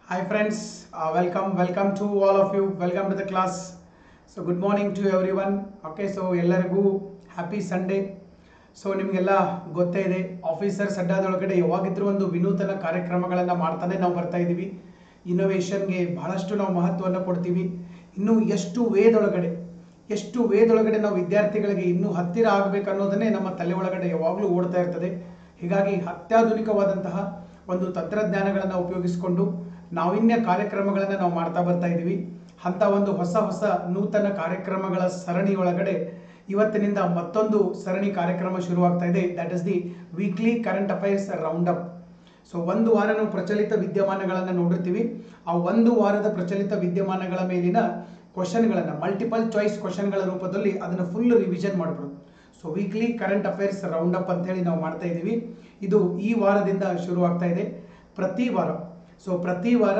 Hi friends, uh, welcome, welcome to all of you. Welcome to the class. So good morning to everyone. Okay, so ಎಲ್ಲರಿಗೂ happy Sunday so ನಿಮಗೆಲ್ಲ ಗೊತ್ತೇ ಇದೆ officers ಅಡ್ಡಾದೊಳಗಡೆ ಯಾವಾಗಿದ್ರೂ ಒಂದು ವಿನೂತನ ಕಾರ್ಯಕ್ರಮಗಳನ್ನು ಮಾಡ್ತಾನೆ ನಾವು ಬರ್ತಾ ಇದ್ದೀವಿ ಇನೋವೇಷನ್ಗೆ ಬಹಳಷ್ಟು ನಾವು ಮಹತ್ವವನ್ನು ಕೊಡ್ತೀವಿ ಇನ್ನು ಎಷ್ಟು ವೇದೊಳಗಡೆ ಎಷ್ಟು ವೇದೊಳಗಡೆ ನಾವು ವಿದ್ಯಾರ್ಥಿಗಳಿಗೆ ಇನ್ನೂ ಹತ್ತಿರ ಆಗಬೇಕು ಅನ್ನೋದನ್ನೇ ನಮ್ಮ ತಲೆ ಒಳಗಡೆ ಯಾವಾಗಲೂ ಓಡ್ತಾ ಇರ್ತದೆ ಹೀಗಾಗಿ ಅತ್ಯಾಧುನಿಕವಾದಂತಹ ಒಂದು ತಂತ್ರಜ್ಞಾನಗಳನ್ನು ಉಪಯೋಗಿಸಿಕೊಂಡು ನಾವಿನ್ಯ ಕಾರ್ಯಕ್ರಮಗಳನ್ನು ನಾವು ಮಾಡ್ತಾ ಬರ್ತಾ ಇದ್ದೀವಿ ಅಂಥ ಒಂದು ಹೊಸ ಹೊಸ ನೂತನ ಕಾರ್ಯಕ್ರಮಗಳ ಸರಣಿ ಒಳಗಡೆ ಇವತ್ತಿನಿಂದ ಮತ್ತೊಂದು ಸರಣಿ ಕಾರ್ಯಕ್ರಮ ಶುರುವಾಗ್ತಾ ಇದೆ that is the weekly current affairs round up so ಒಂದು ವಾರ ನಾವು ಪ್ರಚಲಿತ ವಿದ್ಯಮಾನಗಳನ್ನು ನೋಡಿರ್ತೀವಿ ಆ ಒಂದು ವಾರದ ಪ್ರಚಲಿತ ವಿದ್ಯಮಾನಗಳ ಮೇಲಿನ ಕ್ವಶನ್ಗಳನ್ನು ಮಲ್ಟಿಪಲ್ ಚಾಯ್ಸ್ ಕ್ವಶನ್ಗಳ ರೂಪದಲ್ಲಿ ಅದನ್ನು ಫುಲ್ ರಿವಿಷನ್ ಮಾಡ್ಬಿಡೋದು so weekly current affairs round up ಅಂತೇಳಿ ನಾವು ಮಾಡ್ತಾ ಇದ್ದೀವಿ ಇದು ಈ ವಾರದಿಂದ ಶುರುವಾಗ್ತಾ ಇದೆ ಪ್ರತಿ ವಾರ ಸೊ ಪ್ರತಿ ವಾರ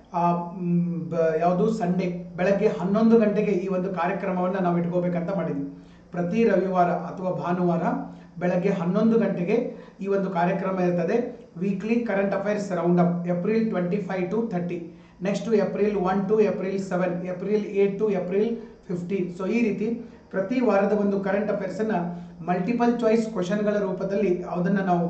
ಯಾವುದು ಸಂಡೇ ಬೆಳಗ್ಗೆ ಹನ್ನೊಂದು ಗಂಟೆಗೆ ಈ ಒಂದು ಕಾರ್ಯಕ್ರಮವನ್ನು ನಾವು ಇಟ್ಕೋಬೇಕಂತ ಮಾಡಿದ್ವಿ ಪ್ರತಿ ರವಿವಾರ ಅಥವಾ ಭಾನುವಾರ ಬೆಳಗ್ಗೆ ಹನ್ನೊಂದು ಗಂಟೆಗೆ ಈ ಒಂದು ಕಾರ್ಯಕ್ರಮ ಇರ್ತದೆ weekly current affairs round up April twenty five to thirty next April one to April seven April eight to April fifteen so ಈ ರೀತಿ ಪ್ರತಿ ವಾರದ ಒಂದು ಕರೆಂಟ್ ಅಫೇರ್ಸನ್ನು ಮಲ್ಟಿಪಲ್ ಚಾಯ್ಸ್ ಕ್ವಶನ್ಗಳ ರೂಪದಲ್ಲಿ ಅದನ್ನು ನಾವು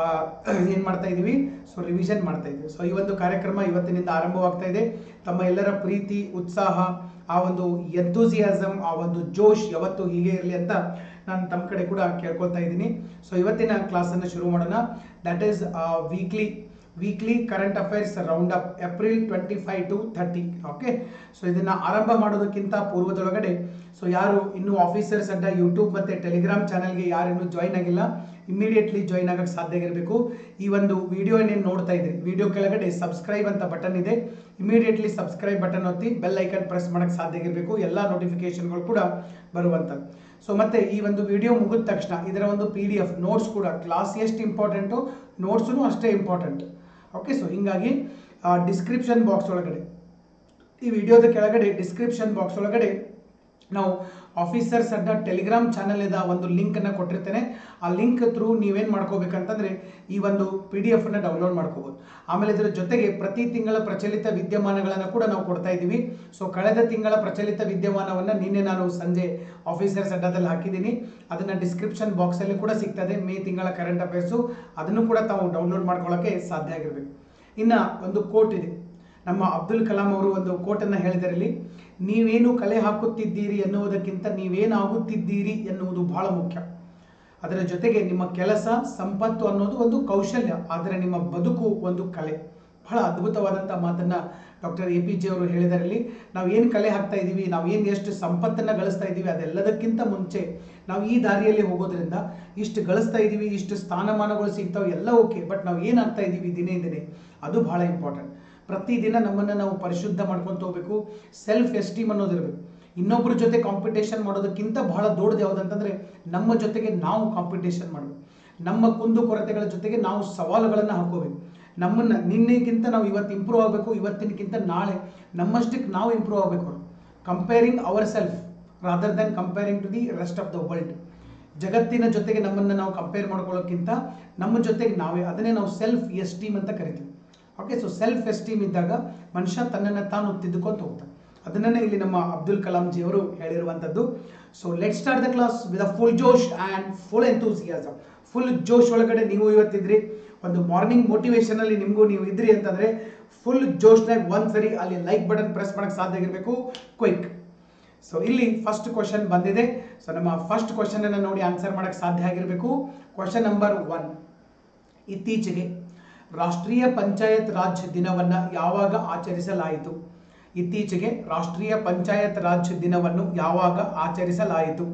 ಏನು ಮಾಡ್ತಾ ಇದ್ದೀವಿ ಸೊ ರಿವಿಷನ್ ಮಾಡ್ತಾ ಇದ್ದೀವಿ ಸೊ ಈ ಒಂದು ಕಾರ್ಯಕ್ರಮ ಇವತ್ತಿನಿಂದ ಆರಂಭವಾಗ್ತಾ ಇದೆ ತಮ್ಮ ಎಲ್ಲರ ಪ್ರೀತಿ ಉತ್ಸಾಹ ಆ ಒಂದು ಎಂಥೂಸಿಯಾಸಮ್ ಆ ಒಂದು ಜೋಶ್ ಯಾವತ್ತು ಹೀಗೆ ಇರಲಿ ಅಂತ ನಾನು ತಮ್ಮ ಕಡೆ ಕೂಡ ಕೇಳ್ಕೊಳ್ತಾ ಇದ್ದೀನಿ ಸೊ ಇವತ್ತಿನ ಕ್ಲಾಸನ್ನು ಶುರು ಮಾಡೋಣ that is weekly weekly current affairs round up April twenty five to thirty okay so ಇದನ್ನು ಆರಂಭ ಮಾಡೋದಕ್ಕಿಂತ ಪೂರ್ವದೊಳಗಡೆ ಸೊ ಯಾರು ಇನ್ನೂ ಆಫೀಸರ್ಸ್ ಅಡ್ಡ ಯೂಟ್ಯೂಬ್ ಮತ್ತು ಟೆಲಿಗ್ರಾಮ್ ಚಾನಲ್ಗೆ ಯಾರು ಇನ್ನೂ ಜಾಯ್ನ್ ಆಗಿಲ್ಲ ಇಮಿಡಿಯೇಟ್ಲಿ ಜಾಯ್ನ್ ಆಗಕ್ಕೆ ಸಾಧ್ಯ ಆಗಿರಬೇಕು ಈ ಒಂದು ವಿಡಿಯೋ ಏನೇನು ನೋಡ್ತಾ ಇದ್ರಿ ವಿಡಿಯೋ ಕೆಳಗಡೆ ಸಬ್ಸ್ಕ್ರೈಬ್ ಅಂತ ಬಟನ್ ಇದೆ ಇಮಿಡಿಯೇಟ್ಲಿ ಸಬ್ಸ್ಕ್ರೈಬ್ ಬಟನ್ ಒತ್ತಿ ಬೆಲ್ ಐಕನ್ ಪ್ರೆಸ್ ಮಾಡೋಕ್ಕೆ ಸಾಧ್ಯ ಆಗಿರಬೇಕು ಎಲ್ಲ ನೋಟಿಫಿಕೇಶನ್ಗಳು ಕೂಡ ಬರುವಂಥದ್ದು ಸೊ ಮತ್ತೆ ಈ ಒಂದು ವಿಡಿಯೋ ಮುಗಿದ ತಕ್ಷಣ ಇದರ ಒಂದು ಪಿ ಡಿ ಎಫ್ ನೋಟ್ಸ್ ಕೂಡ ಕ್ಲಾಸ್ ಎಷ್ಟು ಇಂಪಾರ್ಟೆಂಟು ನೋಟ್ಸು ಅಷ್ಟೇ ಇಂಪಾರ್ಟೆಂಟ್ ಓಕೆ ಸೊ ಹಿಂಗಾಗಿ ಡಿಸ್ಕ್ರಿಪ್ಷನ್ ಬಾಕ್ಸ್ ಒಳಗಡೆ ಈ ವಿಡಿಯೋದ ಕೆಳಗಡೆ ಡಿಸ್ಕ್ರಿಪ್ಷನ್ ಬಾಕ್ಸ್ ಒಳಗಡೆ ನಾವು ಆಫೀಸರ್ಸ್ ಅಡ್ಡ ಟೆಲಿಗ್ರಾಮ್ ಚಾನಲ್ದ ಒಂದು ಲಿಂಕನ್ನು ಕೊಟ್ಟಿರ್ತೇನೆ ಆ ಲಿಂಕ್ ಥ್ರೂ ನೀವೇನು ಮಾಡ್ಕೋಬೇಕಂತಂದರೆ ಈ ಒಂದು ಪಿ ಡಿ ಎಫನ್ನು ಡೌನ್ಲೋಡ್ ಮಾಡ್ಕೋಬೋದು ಆಮೇಲೆ ಇದರ ಜೊತೆಗೆ ಪ್ರತಿ ತಿಂಗಳ ಪ್ರಚಲಿತ ವಿದ್ಯಮಾನಗಳನ್ನು ಕೂಡ ನಾವು ಕೊಡ್ತಾ ಇದ್ದೀವಿ ಸೊ ಕಳೆದ ತಿಂಗಳ ಪ್ರಚಲಿತ ವಿದ್ಯಮಾನವನ್ನು ನಿನ್ನೆ ನಾನು ಸಂಜೆ ಆಫೀಸರ್ಸ್ ಅಡ್ಡದಲ್ಲಿ ಹಾಕಿದ್ದೀನಿ ಅದನ್ನು ಡಿಸ್ಕ್ರಿಪ್ಷನ್ ಬಾಕ್ಸಲ್ಲಿ ಕೂಡ ಸಿಗ್ತದೆ ಮೇ ತಿಂಗಳ ಕರೆಂಟ್ ಅಫೇರ್ಸು ಅದನ್ನು ಕೂಡ ತಾವು ಡೌನ್ಲೋಡ್ ಮಾಡ್ಕೊಳ್ಳೋಕ್ಕೆ ಸಾಧ್ಯ ಆಗಿರಬೇಕು ಇನ್ನು ಒಂದು ಕೋಟ್ ಇದೆ ನಮ್ಮ ಅಬ್ದುಲ್ ಕಲಾಂ ಅವರು ಒಂದು ಕೋಟನ್ನು ಹೇಳಿದರಲ್ಲಿ ನೀವೇನು ಕಲೆ ಹಾಕುತ್ತಿದ್ದೀರಿ ಎನ್ನುವುದಕ್ಕಿಂತ ನೀವೇನಾಗುತ್ತಿದ್ದೀರಿ ಎನ್ನುವುದು ಬಹಳ ಮುಖ್ಯ ಅದರ ಜೊತೆಗೆ ನಿಮ್ಮ ಕೆಲಸ ಸಂಪತ್ತು ಅನ್ನೋದು ಒಂದು ಕೌಶಲ್ಯ ಆದರೆ ನಿಮ್ಮ ಬದುಕು ಒಂದು ಕಲೆ ಬಹಳ ಅದ್ಭುತವಾದಂಥ ಮಾತನ್ನು ಡಾಕ್ಟರ್ ಎ ಪಿ ಜೆ ಅವರು ಹೇಳಿದರಲ್ಲಿ ನಾವು ಏನು ಕಲೆ ಹಾಕ್ತಾ ಇದ್ದೀವಿ ನಾವು ಏನು ಎಷ್ಟು ಸಂಪತ್ತನ್ನು ಗಳಿಸ್ತಾ ಇದ್ದೀವಿ ಅದೆಲ್ಲದಕ್ಕಿಂತ ಮುಂಚೆ ನಾವು ಈ ದಾರಿಯಲ್ಲಿ ಹೋಗೋದ್ರಿಂದ ಇಷ್ಟು ಗಳಿಸ್ತಾ ಇದ್ದೀವಿ ಇಷ್ಟು ಸ್ಥಾನಮಾನಗಳು ಸಿಗ್ತಾವೆ ಎಲ್ಲ ಓಕೆ ಬಟ್ ನಾವು ಏನಾಗ್ತಾ ಇದ್ದೀವಿ ದಿನೇ ದಿನೇ ಅದು ಬಹಳ ಇಂಪಾರ್ಟೆಂಟ್ ಪ್ರತಿದಿನ ನಮ್ಮನ್ನು ನಾವು ಪರಿಶುದ್ಧ ಮಾಡ್ಕೊತ ಹೋಗ್ಬೇಕು ಸೆಲ್ಫ್ ಎಸ್ಟೀಮ್ ಅನ್ನೋದಿರಬೇಕು ಇನ್ನೊಬ್ಬರ ಜೊತೆ ಕಾಂಪಿಟೇಷನ್ ಮಾಡೋದಕ್ಕಿಂತ ಬಹಳ ದೊಡ್ಡದು ಯಾವುದಂತಂದರೆ ನಮ್ಮ ಜೊತೆಗೆ ನಾವು ಕಾಂಪಿಟೇಷನ್ ಮಾಡಬೇಕು ನಮ್ಮ ಕುಂದು ಕೊರತೆಗಳ ಜೊತೆಗೆ ನಾವು ಸವಾಲುಗಳನ್ನು ಹಾಕೋಬೇಕು ನಮ್ಮನ್ನು ನಿನ್ನೆಗಿಂತ ನಾವು ಇವತ್ತು ಇಂಪ್ರೂವ್ ಆಗಬೇಕು ಇವತ್ತಿನಕ್ಕಿಂತ ನಾಳೆ ನಮ್ಮಷ್ಟಕ್ಕೆ ನಾವು ಇಂಪ್ರೂವ್ ಆಗಬೇಕು comparing our self rather than comparing to the rest of the world ಜಗತ್ತಿನ ಜೊತೆಗೆ ನಮ್ಮನ್ನು ನಾವು ಕಂಪೇರ್ ಮಾಡ್ಕೊಳ್ಳೋಕ್ಕಿಂತ ನಮ್ಮ ಜೊತೆಗೆ ನಾವೇ ಅದನ್ನೇ ನಾವು ಸೆಲ್ಫ್ ಎಸ್ಟೀಮ್ ಅಂತ ಕರಿತೀವಿ ಓಕೆ ಸೊ ಸೆಲ್ಫ್ ಎಸ್ಟೀಮ್ ಇದ್ದಾಗ ಮನುಷ್ಯ ತನ್ನನ್ನು ತಾನು ತಿದ್ದುಕೊಂತ ಹೋಗ್ತಾನೆ ಅದನ್ನೇ ಇಲ್ಲಿ ನಮ್ಮ ಅಬ್ದುಲ್ ಕಲಾಂ ಜಿ ಅವರು ಹೇಳಿರುವಂಥದ್ದು so let start the class with a full ಜೋಶ್ ಆ್ಯಂಡ್ ಫುಲ್ ಎಂತೂಸಿಯಾಸಮ್ ಫುಲ್ ಜೋಶ್ ಒಳಗಡೆ ನೀವು ಇವತ್ತಿದ್ರಿ ಒಂದು ಮಾರ್ನಿಂಗ್ ಮೋಟಿವೇಶನಲ್ಲಿ ನಿಮಗೂ ನೀವು ಇದ್ರಿ ಅಂತಂದರೆ ಫುಲ್ ಜೋಶ್ನಾಗ ಒಂದು ಸರಿ ಅಲ್ಲಿ ಲೈಕ್ ಬಟನ್ ಪ್ರೆಸ್ ಮಾಡೋಕ್ಕೆ ಸಾಧ್ಯ ಆಗಿರಬೇಕು ಕ್ವಿಕ್ ಸೊ ಇಲ್ಲಿ ಫಸ್ಟ್ ಕ್ವಶನ್ ಬಂದಿದೆ ಸೊ ನಮ್ಮ ಫಸ್ಟ್ ಕ್ವಶನನ್ನು ನೋಡಿ ಆನ್ಸರ್ ಮಾಡೋಕ್ಕೆ ಸಾಧ್ಯ ಆಗಿರಬೇಕು ಕ್ವಶನ್ ನಂಬರ್ ಒನ್ ಇತ್ತೀಚೆಗೆ ರಾಷ್ಟ್ರೀಯ ಪಂಚಾಯತ್ ರಾಜ್ ದಿನವನ್ನು ಯಾವಾಗ ಆಚರಿಸಲಾಯಿತು ಇತ್ತೀಚೆಗೆ ರಾಷ್ಟ್ರೀಯ ಪಂಚಾಯತ್ ರಾಜ್ ದಿನವನ್ನು ಯಾವಾಗ ಆಚರಿಸಲಾಯಿತು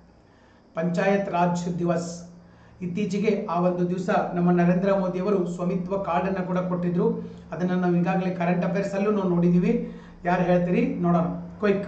ಪಂಚಾಯತ್ ರಾಜ್ ದಿವಸ್ ಇತ್ತೀಚೆಗೆ ಆ ಒಂದು ದಿವಸ ನಮ್ಮ ನರೇಂದ್ರ ಮೋದಿಯವರು ಸ್ವಾಮಿತ್ವ ಕಾರ್ಡನ್ನು ಕೂಡ ಕೊಟ್ಟಿದ್ರು ಅದನ್ನು ನಾವು ಈಗಾಗಲೇ ಕರೆಂಟ್ ಅಫೇರ್ಸಲ್ಲೂ ನಾವು ನೋಡಿದ್ದೀವಿ ಯಾರು ಹೇಳ್ತೀರಿ ನೋಡೋಣ ಕ್ವಿಕ್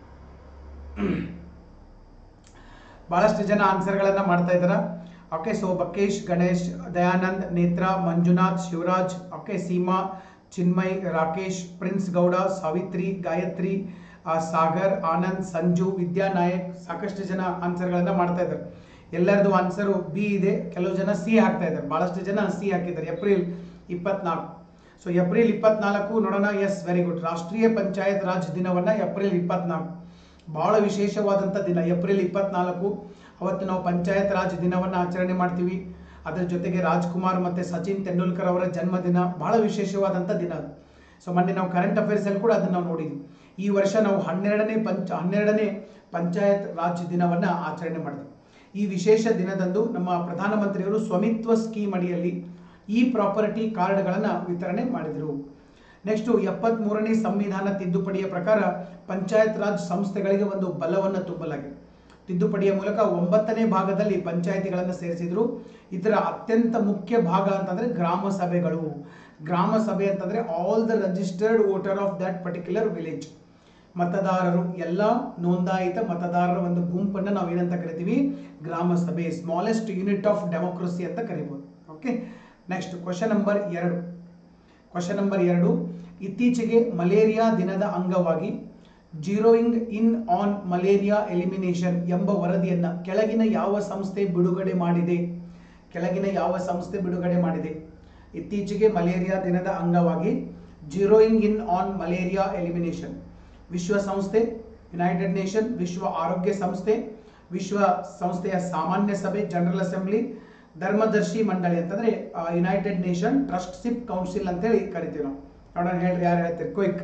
ಭಾಳಷ್ಟು ಜನ ಆನ್ಸರ್ಗಳನ್ನು ಮಾಡ್ತಾ ಇದ್ದಾರೆ okay so Bakesh Ganesh Dayanand Netra Manjunath Shivaraj okay Seema Chinmay Rakesh Prince Gowda Savitri Gayatri Sagar Anand Sanju Vidyanayak ಸಾಕಷ್ಟು ಜನ ಆನ್ಸರ್ಗಳನ್ನು ಮಾಡ್ತಾ ಇದ್ದಾರೆ ಎಲ್ಲರದು ಆನ್ಸರು ಬಿ ಇದೆ ಕೆಲವು ಜನ ಸಿ ಹಾಕ್ತಾ ಇದ್ದಾರೆ ಭಾಳಷ್ಟು ಜನ ಸಿ ಹಾಕಿದ್ದಾರೆ ಏಪ್ರಿಲ್ ಇಪ್ಪತ್ನಾಲ್ಕು ಸೊ ಏಪ್ರಿಲ್ ಇಪ್ಪತ್ನಾಲ್ಕು ನೋಡೋಣ ಎಸ್ ವೆರಿ ಗುಡ್ ರಾಷ್ಟ್ರೀಯ ಪಂಚಾಯತ್ ರಾಜ್ ದಿನವನ್ನ ಏಪ್ರಿಲ್ ಇಪ್ಪತ್ನಾಲ್ಕು ಬಹಳ ವಿಶೇಷವಾದಂಥ ದಿನ ಏಪ್ರಿಲ್ ಇಪ್ಪತ್ನಾಲ್ಕು ಅವತ್ತು ನಾವು ಪಂಚಾಯತ್ ರಾಜ್ ದಿನವನ್ನು ಆಚರಣೆ ಮಾಡ್ತೀವಿ ಅದರ ಜೊತೆಗೆ ರಾಜ್ಕುಮಾರ್ ಮತ್ತು ಸಚಿನ್ ತೆಂಡೂಲ್ಕರ್ ಅವರ ಜನ್ಮದಿನ ಬಹಳ ವಿಶೇಷವಾದಂಥ ದಿನ ಅದು ಸೊ ಮೊನ್ನೆ ನಾವು ಕರೆಂಟ್ ಅಫೇರ್ಸಲ್ಲಿ ಕೂಡ ಅದನ್ನು ನಾವು ನೋಡಿದ್ವಿ ಈ ವರ್ಷ ನಾವು ಹನ್ನೆರಡನೇ ಪಂಚ ಹನ್ನೆರಡನೇ ಪಂಚಾಯತ್ ರಾಜ್ ದಿನವನ್ನು ಆಚರಣೆ ಮಾಡಿದ್ವಿ ಈ ವಿಶೇಷ ದಿನದಂದು ನಮ್ಮ ಪ್ರಧಾನಮಂತ್ರಿಯವರು ಸ್ವಾಮಿತ್ವ ಸ್ಕೀಮ್ ಅಡಿಯಲ್ಲಿ ಈ ಪ್ರಾಪರ್ಟಿ ಕಾರ್ಡ್ಗಳನ್ನು ವಿತರಣೆ ಮಾಡಿದರು ನೆಕ್ಸ್ಟು ಎಪ್ಪತ್ಮೂರನೇ ಸಂವಿಧಾನ ತಿದ್ದುಪಡಿಯ ಪ್ರಕಾರ ಪಂಚಾಯತ್ ರಾಜ್ ಸಂಸ್ಥೆಗಳಿಗೆ ಒಂದು ಬಲವನ್ನು ತುಂಬಲಾಗಿದೆ ತಿದ್ದುಪಡಿಯ ಮೂಲಕ ಒಂಬತ್ತನೇ ಭಾಗದಲ್ಲಿ ಪಂಚಾಯತಿಗಳನ್ನು ಸೇರಿಸಿದ್ರು ಇದರ ಅತ್ಯಂತ ಮುಖ್ಯ ಭಾಗ ಅಂತಂದ್ರೆ ಗ್ರಾಮ ಸಭೆಗಳು ಗ್ರಾಮ ಸಭೆ ಅಂತಂದ್ರೆ all the registered voter of that particular village ಮತದಾರರು ಎಲ್ಲ ನೋಂದಾಯಿತ ಮತದಾರರ ಒಂದು ಗುಂಪನ್ನು ನಾವು ಏನಂತ ಕರಿತೀವಿ ಗ್ರಾಮ ಸಭೆ ಸ್ಮಾಲೆಸ್ಟ್ ಯೂನಿಟ್ ಆಫ್ ಡೆಮೋಕ್ರಸಿ ಅಂತ ಕರಿಬೋದು ಓಕೆ ನೆಕ್ಸ್ಟ್ ಕ್ವಶನ್ ನಂಬರ್ ಎರಡು ಕ್ವಶನ್ ನಂಬರ್ ಎರಡು ಇತ್ತೀಚೆಗೆ ಮಲೇರಿಯಾ ದಿನದ ಅಂಗವಾಗಿ zeroing in on malaria elimination ಎಂಬ ವರದಿಯನ್ನ ಕೆಳಗಿನ ಯಾವ ಸಂಸ್ಥೆ ಬಿಡುಗಡೆ ಮಾಡಿದೆ ಕೆಳಗಿನ ಯಾವ ಸಂಸ್ಥೆ ಬಿಡುಗಡೆ ಮಾಡಿದೆ ಇತ್ತೀಚೆಗೆ ಮಲೇರಿಯಾ ದಿನದ ಅಂಗವಾಗಿ zeroing in on malaria elimination ವಿಶ್ವಸಂಸ್ಥೆ ಯುನೈಟೆಡ್ ನೇಷನ್ ವಿಶ್ವ ಆರೋಗ್ಯ ಸಂಸ್ಥೆ ವಿಶ್ವ ಸಂಸ್ಥೆಯ ಸಾಮಾನ್ಯ ಸಭೆ ಜನರಲ್ ಅಸೆಂಬ್ಲಿ ಧರ್ಮದರ್ಶಿ ಮಂಡಳಿ ಅಂತಂದ್ರೆ ಯುನೈಟೆಡ್ ನೇಷನ್ ಟ್ರಸ್ಟ್ಶಿಪ್ ಕೌನ್ಸಿಲ್ ಅಂತೇಳಿ ಕರಿತೀವಿ ನಾವು ನೋಡೋಣ ಹೇಳ್ರಿ ಯಾರು ಹೇಳ್ತೀರಿ ಕ್ವಿಕ್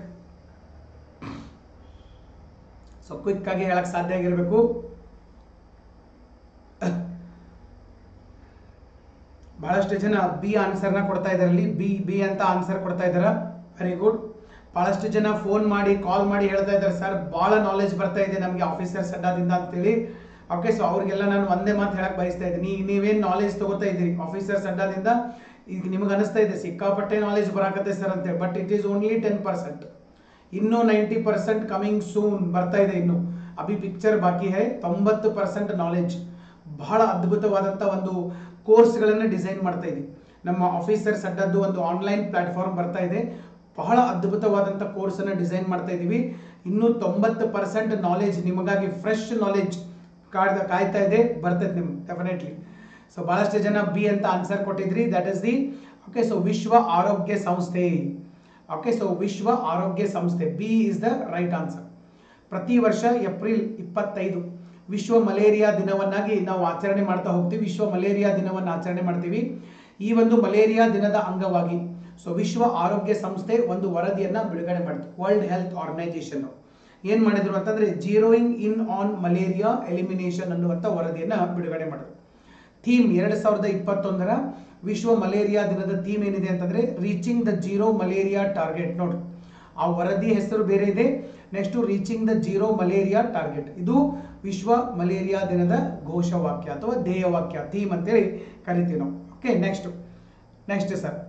ಸೊ ಕ್ವಿಕ್ ಆಗಿ ಹೇಳಕ್ ಸಾಧ್ಯ ಆಗಿರ್ಬೇಕು ಬಹಳಷ್ಟು ಜನ ಬಿ ಆನ್ಸರ್ನ ಕೊಡ್ತಾ ಇದ್ದಾರೆ ಇಲ್ಲಿ ಬಿ ಬಿ ಅಂತ ಆನ್ಸರ್ ಕೊಡ್ತಾ ಇದ್ದಾರೆ ವೆರಿ ಗುಡ್ ಬಹಳಷ್ಟು ಜನ ಫೋನ್ ಮಾಡಿ ಕಾಲ್ ಮಾಡಿ ಹೇಳ್ತಾ ಇದ್ದಾರೆ ಸರ್ ಬಹಳ ನಾಲೆಜ್ ಬರ್ತಾ ಇದೆ ನಮಗೆ ಆಫೀಸರ್ಸ್ ಅಡ್ಡಾದಿಂದ ಅಂತೇಳಿ ಓಕೆ ಸೊ ಅವ್ರಿಗೆಲ್ಲ ನಾನು ಒಂದೇ ಮಾತು ಹೇಳಕ್ ಬಯಸ್ತಾ ಇದ್ದೀನಿ ನೀವೇನು ನಾಲೆಜ್ ತಗೋತಾ ಇದ್ದೀರಿ ಆಫೀಸರ್ಸ್ ಅಡ್ಡಾದಿಂದ ಈಗ ನಿಮ್ಗೆ ಅನಿಸ್ತಾ ಇದೆ ಸಿಕ್ಕಾಪಟ್ಟೆ ನಾಲೆಜ್ ಬರಾಕತ್ತೆ ಸರ್ ಅಂತೇಳಿ but it is only ten percent ಇನ್ನೂ ನೈಂಟಿ ಪರ್ಸೆಂಟ್ ಕಮಿಂಗ್ ಸೂನ್ ಬರ್ತಾ ಇದೆ ಇನ್ನು ಅಭಿ ಪಿಕ್ಚರ್ ಬಾಕಿ ಹೈ ತೊಂಬತ್ತು ಪರ್ಸೆಂಟ್ ನಾಲೆಜ್ ಬಹಳ ಅದ್ಭುತವಾದಂಥ ಒಂದು ಕೋರ್ಸ್ಗಳನ್ನು ಡಿಸೈನ್ ಮಾಡ್ತಾ ಇದ್ದೀವಿ ನಮ್ಮ ಆಫೀಸರ್ಸ್ ಅಡ್ಡದ್ದು ಒಂದು ಆನ್ಲೈನ್ ಪ್ಲಾಟ್ಫಾರ್ಮ್ ಬರ್ತಾ ಇದೆ ಬಹಳ ಅದ್ಭುತವಾದಂಥ ಕೋರ್ಸನ್ನು ಡಿಸೈನ್ ಮಾಡ್ತಾ ಇದ್ದೀವಿ ಇನ್ನೂ ತೊಂಬತ್ತು ಪರ್ಸೆಂಟ್ ನಾಲೆಜ್ ನಿಮಗಾಗಿ ಫ್ರೆಶ್ ನಾಲೆಜ್ ಕಾಯ್ದ ಕಾಯ್ತಾ ಇದೆ ಬರ್ತೈತೆ ನಿಮ್ಗೆ ಡೆಫಿನೆಟ್ಲಿ ಸೊ ಬಹಳಷ್ಟು ಜನ ಬಿ ಅಂತ ಆನ್ಸರ್ ಕೊಟ್ಟಿದ್ರಿ that is the okay so ವಿಶ್ವ ಆರೋಗ್ಯ ಸಂಸ್ಥೆ ಓಕೆ ಸೊ ವಿಶ್ವ ಆರೋಗ್ಯ ಸಂಸ್ಥೆ B is the right answer ಪ್ರತಿ ವರ್ಷ ಏಪ್ರಿಲ್ ಇಪ್ಪತ್ತೈದು ವಿಶ್ವ ಮಲೇರಿಯಾ ದಿನವನ್ನಾಗಿ ನಾವು ಆಚರಣೆ ಮಾಡ್ತಾ ಹೋಗ್ತೀವಿ ವಿಶ್ವ ಮಲೇರಿಯಾ ದಿನವನ್ನು ಆಚರಣೆ ಮಾಡ್ತೀವಿ ಈ ಒಂದು ಮಲೇರಿಯಾ ದಿನದ ಅಂಗವಾಗಿ ಸೊ ವಿಶ್ವ ಆರೋಗ್ಯ ಸಂಸ್ಥೆ ಒಂದು ವರದಿಯನ್ನ ಬಿಡುಗಡೆ ಮಾಡಿತು ವರ್ಲ್ಡ್ ಹೆಲ್ತ್ ಆರ್ಗನೈಸೇಷನ್ ಏನ್ ಮಾಡಿದ್ರು ಅಂತಂದ್ರೆ zeroing in on malaria elimination ಅನ್ನುವಂಥ ವರದಿಯನ್ನ ಬಿಡುಗಡೆ ಮಾಡಿದ್ರು ಥೀಮ್ ಎರಡು ಸಾವಿರದ ಇಪ್ಪತ್ತೊಂದರ ವಿಶ್ವ ಮಲೇರಿಯಾ ದಿನದ ಥೀಮ್ ಏನಿದೆ ಅಂತಂದ್ರೆ reaching the zero malaria target ನೋಡಿ ಆ ವರದಿ ಹೆಸರು ಬೇರೆ ಇದೆ next reaching the zero malaria target ಇದು ವಿಶ್ವ ಮಲೇರಿಯಾ ದಿನದ ಘೋಷವಾಕ್ಯ ಅಥವಾ ಧ್ಯೇಯವಾಕ್ಯ ಥೀಮ್ ಅಂತೇಳಿ ಕರಿತೀವಿ ನಾವು okay next next sir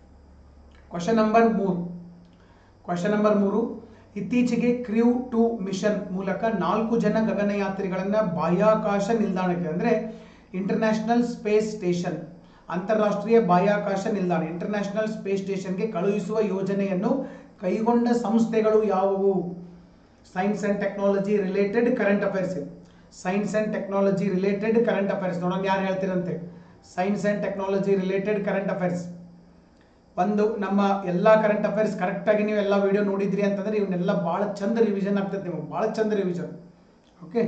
question number ಮೂರು ಕ್ವಶನ್ ನಂಬರ್ ಮೂರು ಇತ್ತೀಚೆಗೆ ಕ್ರ್ಯೂ ಟು ಮಿಷನ್ ಮೂಲಕ ನಾಲ್ಕು ಜನ ಗಗನಯಾತ್ರಿಗಳನ್ನ ಬಾಹ್ಯಾಕಾಶ ನಿಲ್ದಾಣಕ್ಕೆ ಅಂದ್ರೆ ಇಂಟರ್ನ್ಯಾಷನಲ್ ಸ್ಪೇಸ್ ಸ್ಟೇಷನ್ ಅಂತಾರಾಷ್ಟ್ರೀಯ ಬಾಹ್ಯಾಕಾಶ ನಿಲ್ದಾಣ ಇಂಟರ್ನ್ಯಾಷನಲ್ ಸ್ಪೇಸ್ ಸ್ಟೇಷನ್ಗೆ ಕಳುಹಿಸುವ ಯೋಜನೆಯನ್ನು ಕೈಗೊಂಡ ಸಂಸ್ಥೆಗಳು ಯಾವುವು science and technology related current affairs science and technology related current affairs ನೋಡೋಣ ಯಾರು ಹೇಳ್ತೀರಂತೆ science and technology related current affairs ಒಂದು ನಮ್ಮ ಎಲ್ಲ ಕರೆಂಟ್ ಅಫೇರ್ಸ್ ಕರೆಕ್ಟಾಗಿ ನೀವು ಎಲ್ಲ ವಿಡಿಯೋ ನೋಡಿದ್ರಿ ಅಂತಂದ್ರೆ ಇವನ್ನೆಲ್ಲ ಭಾಳ ಚಂದ ರಿವಿಷನ್ ಆಗ್ತದೆ ನಿಮಗೆ ಭಾಳ ಚಂದ revision okay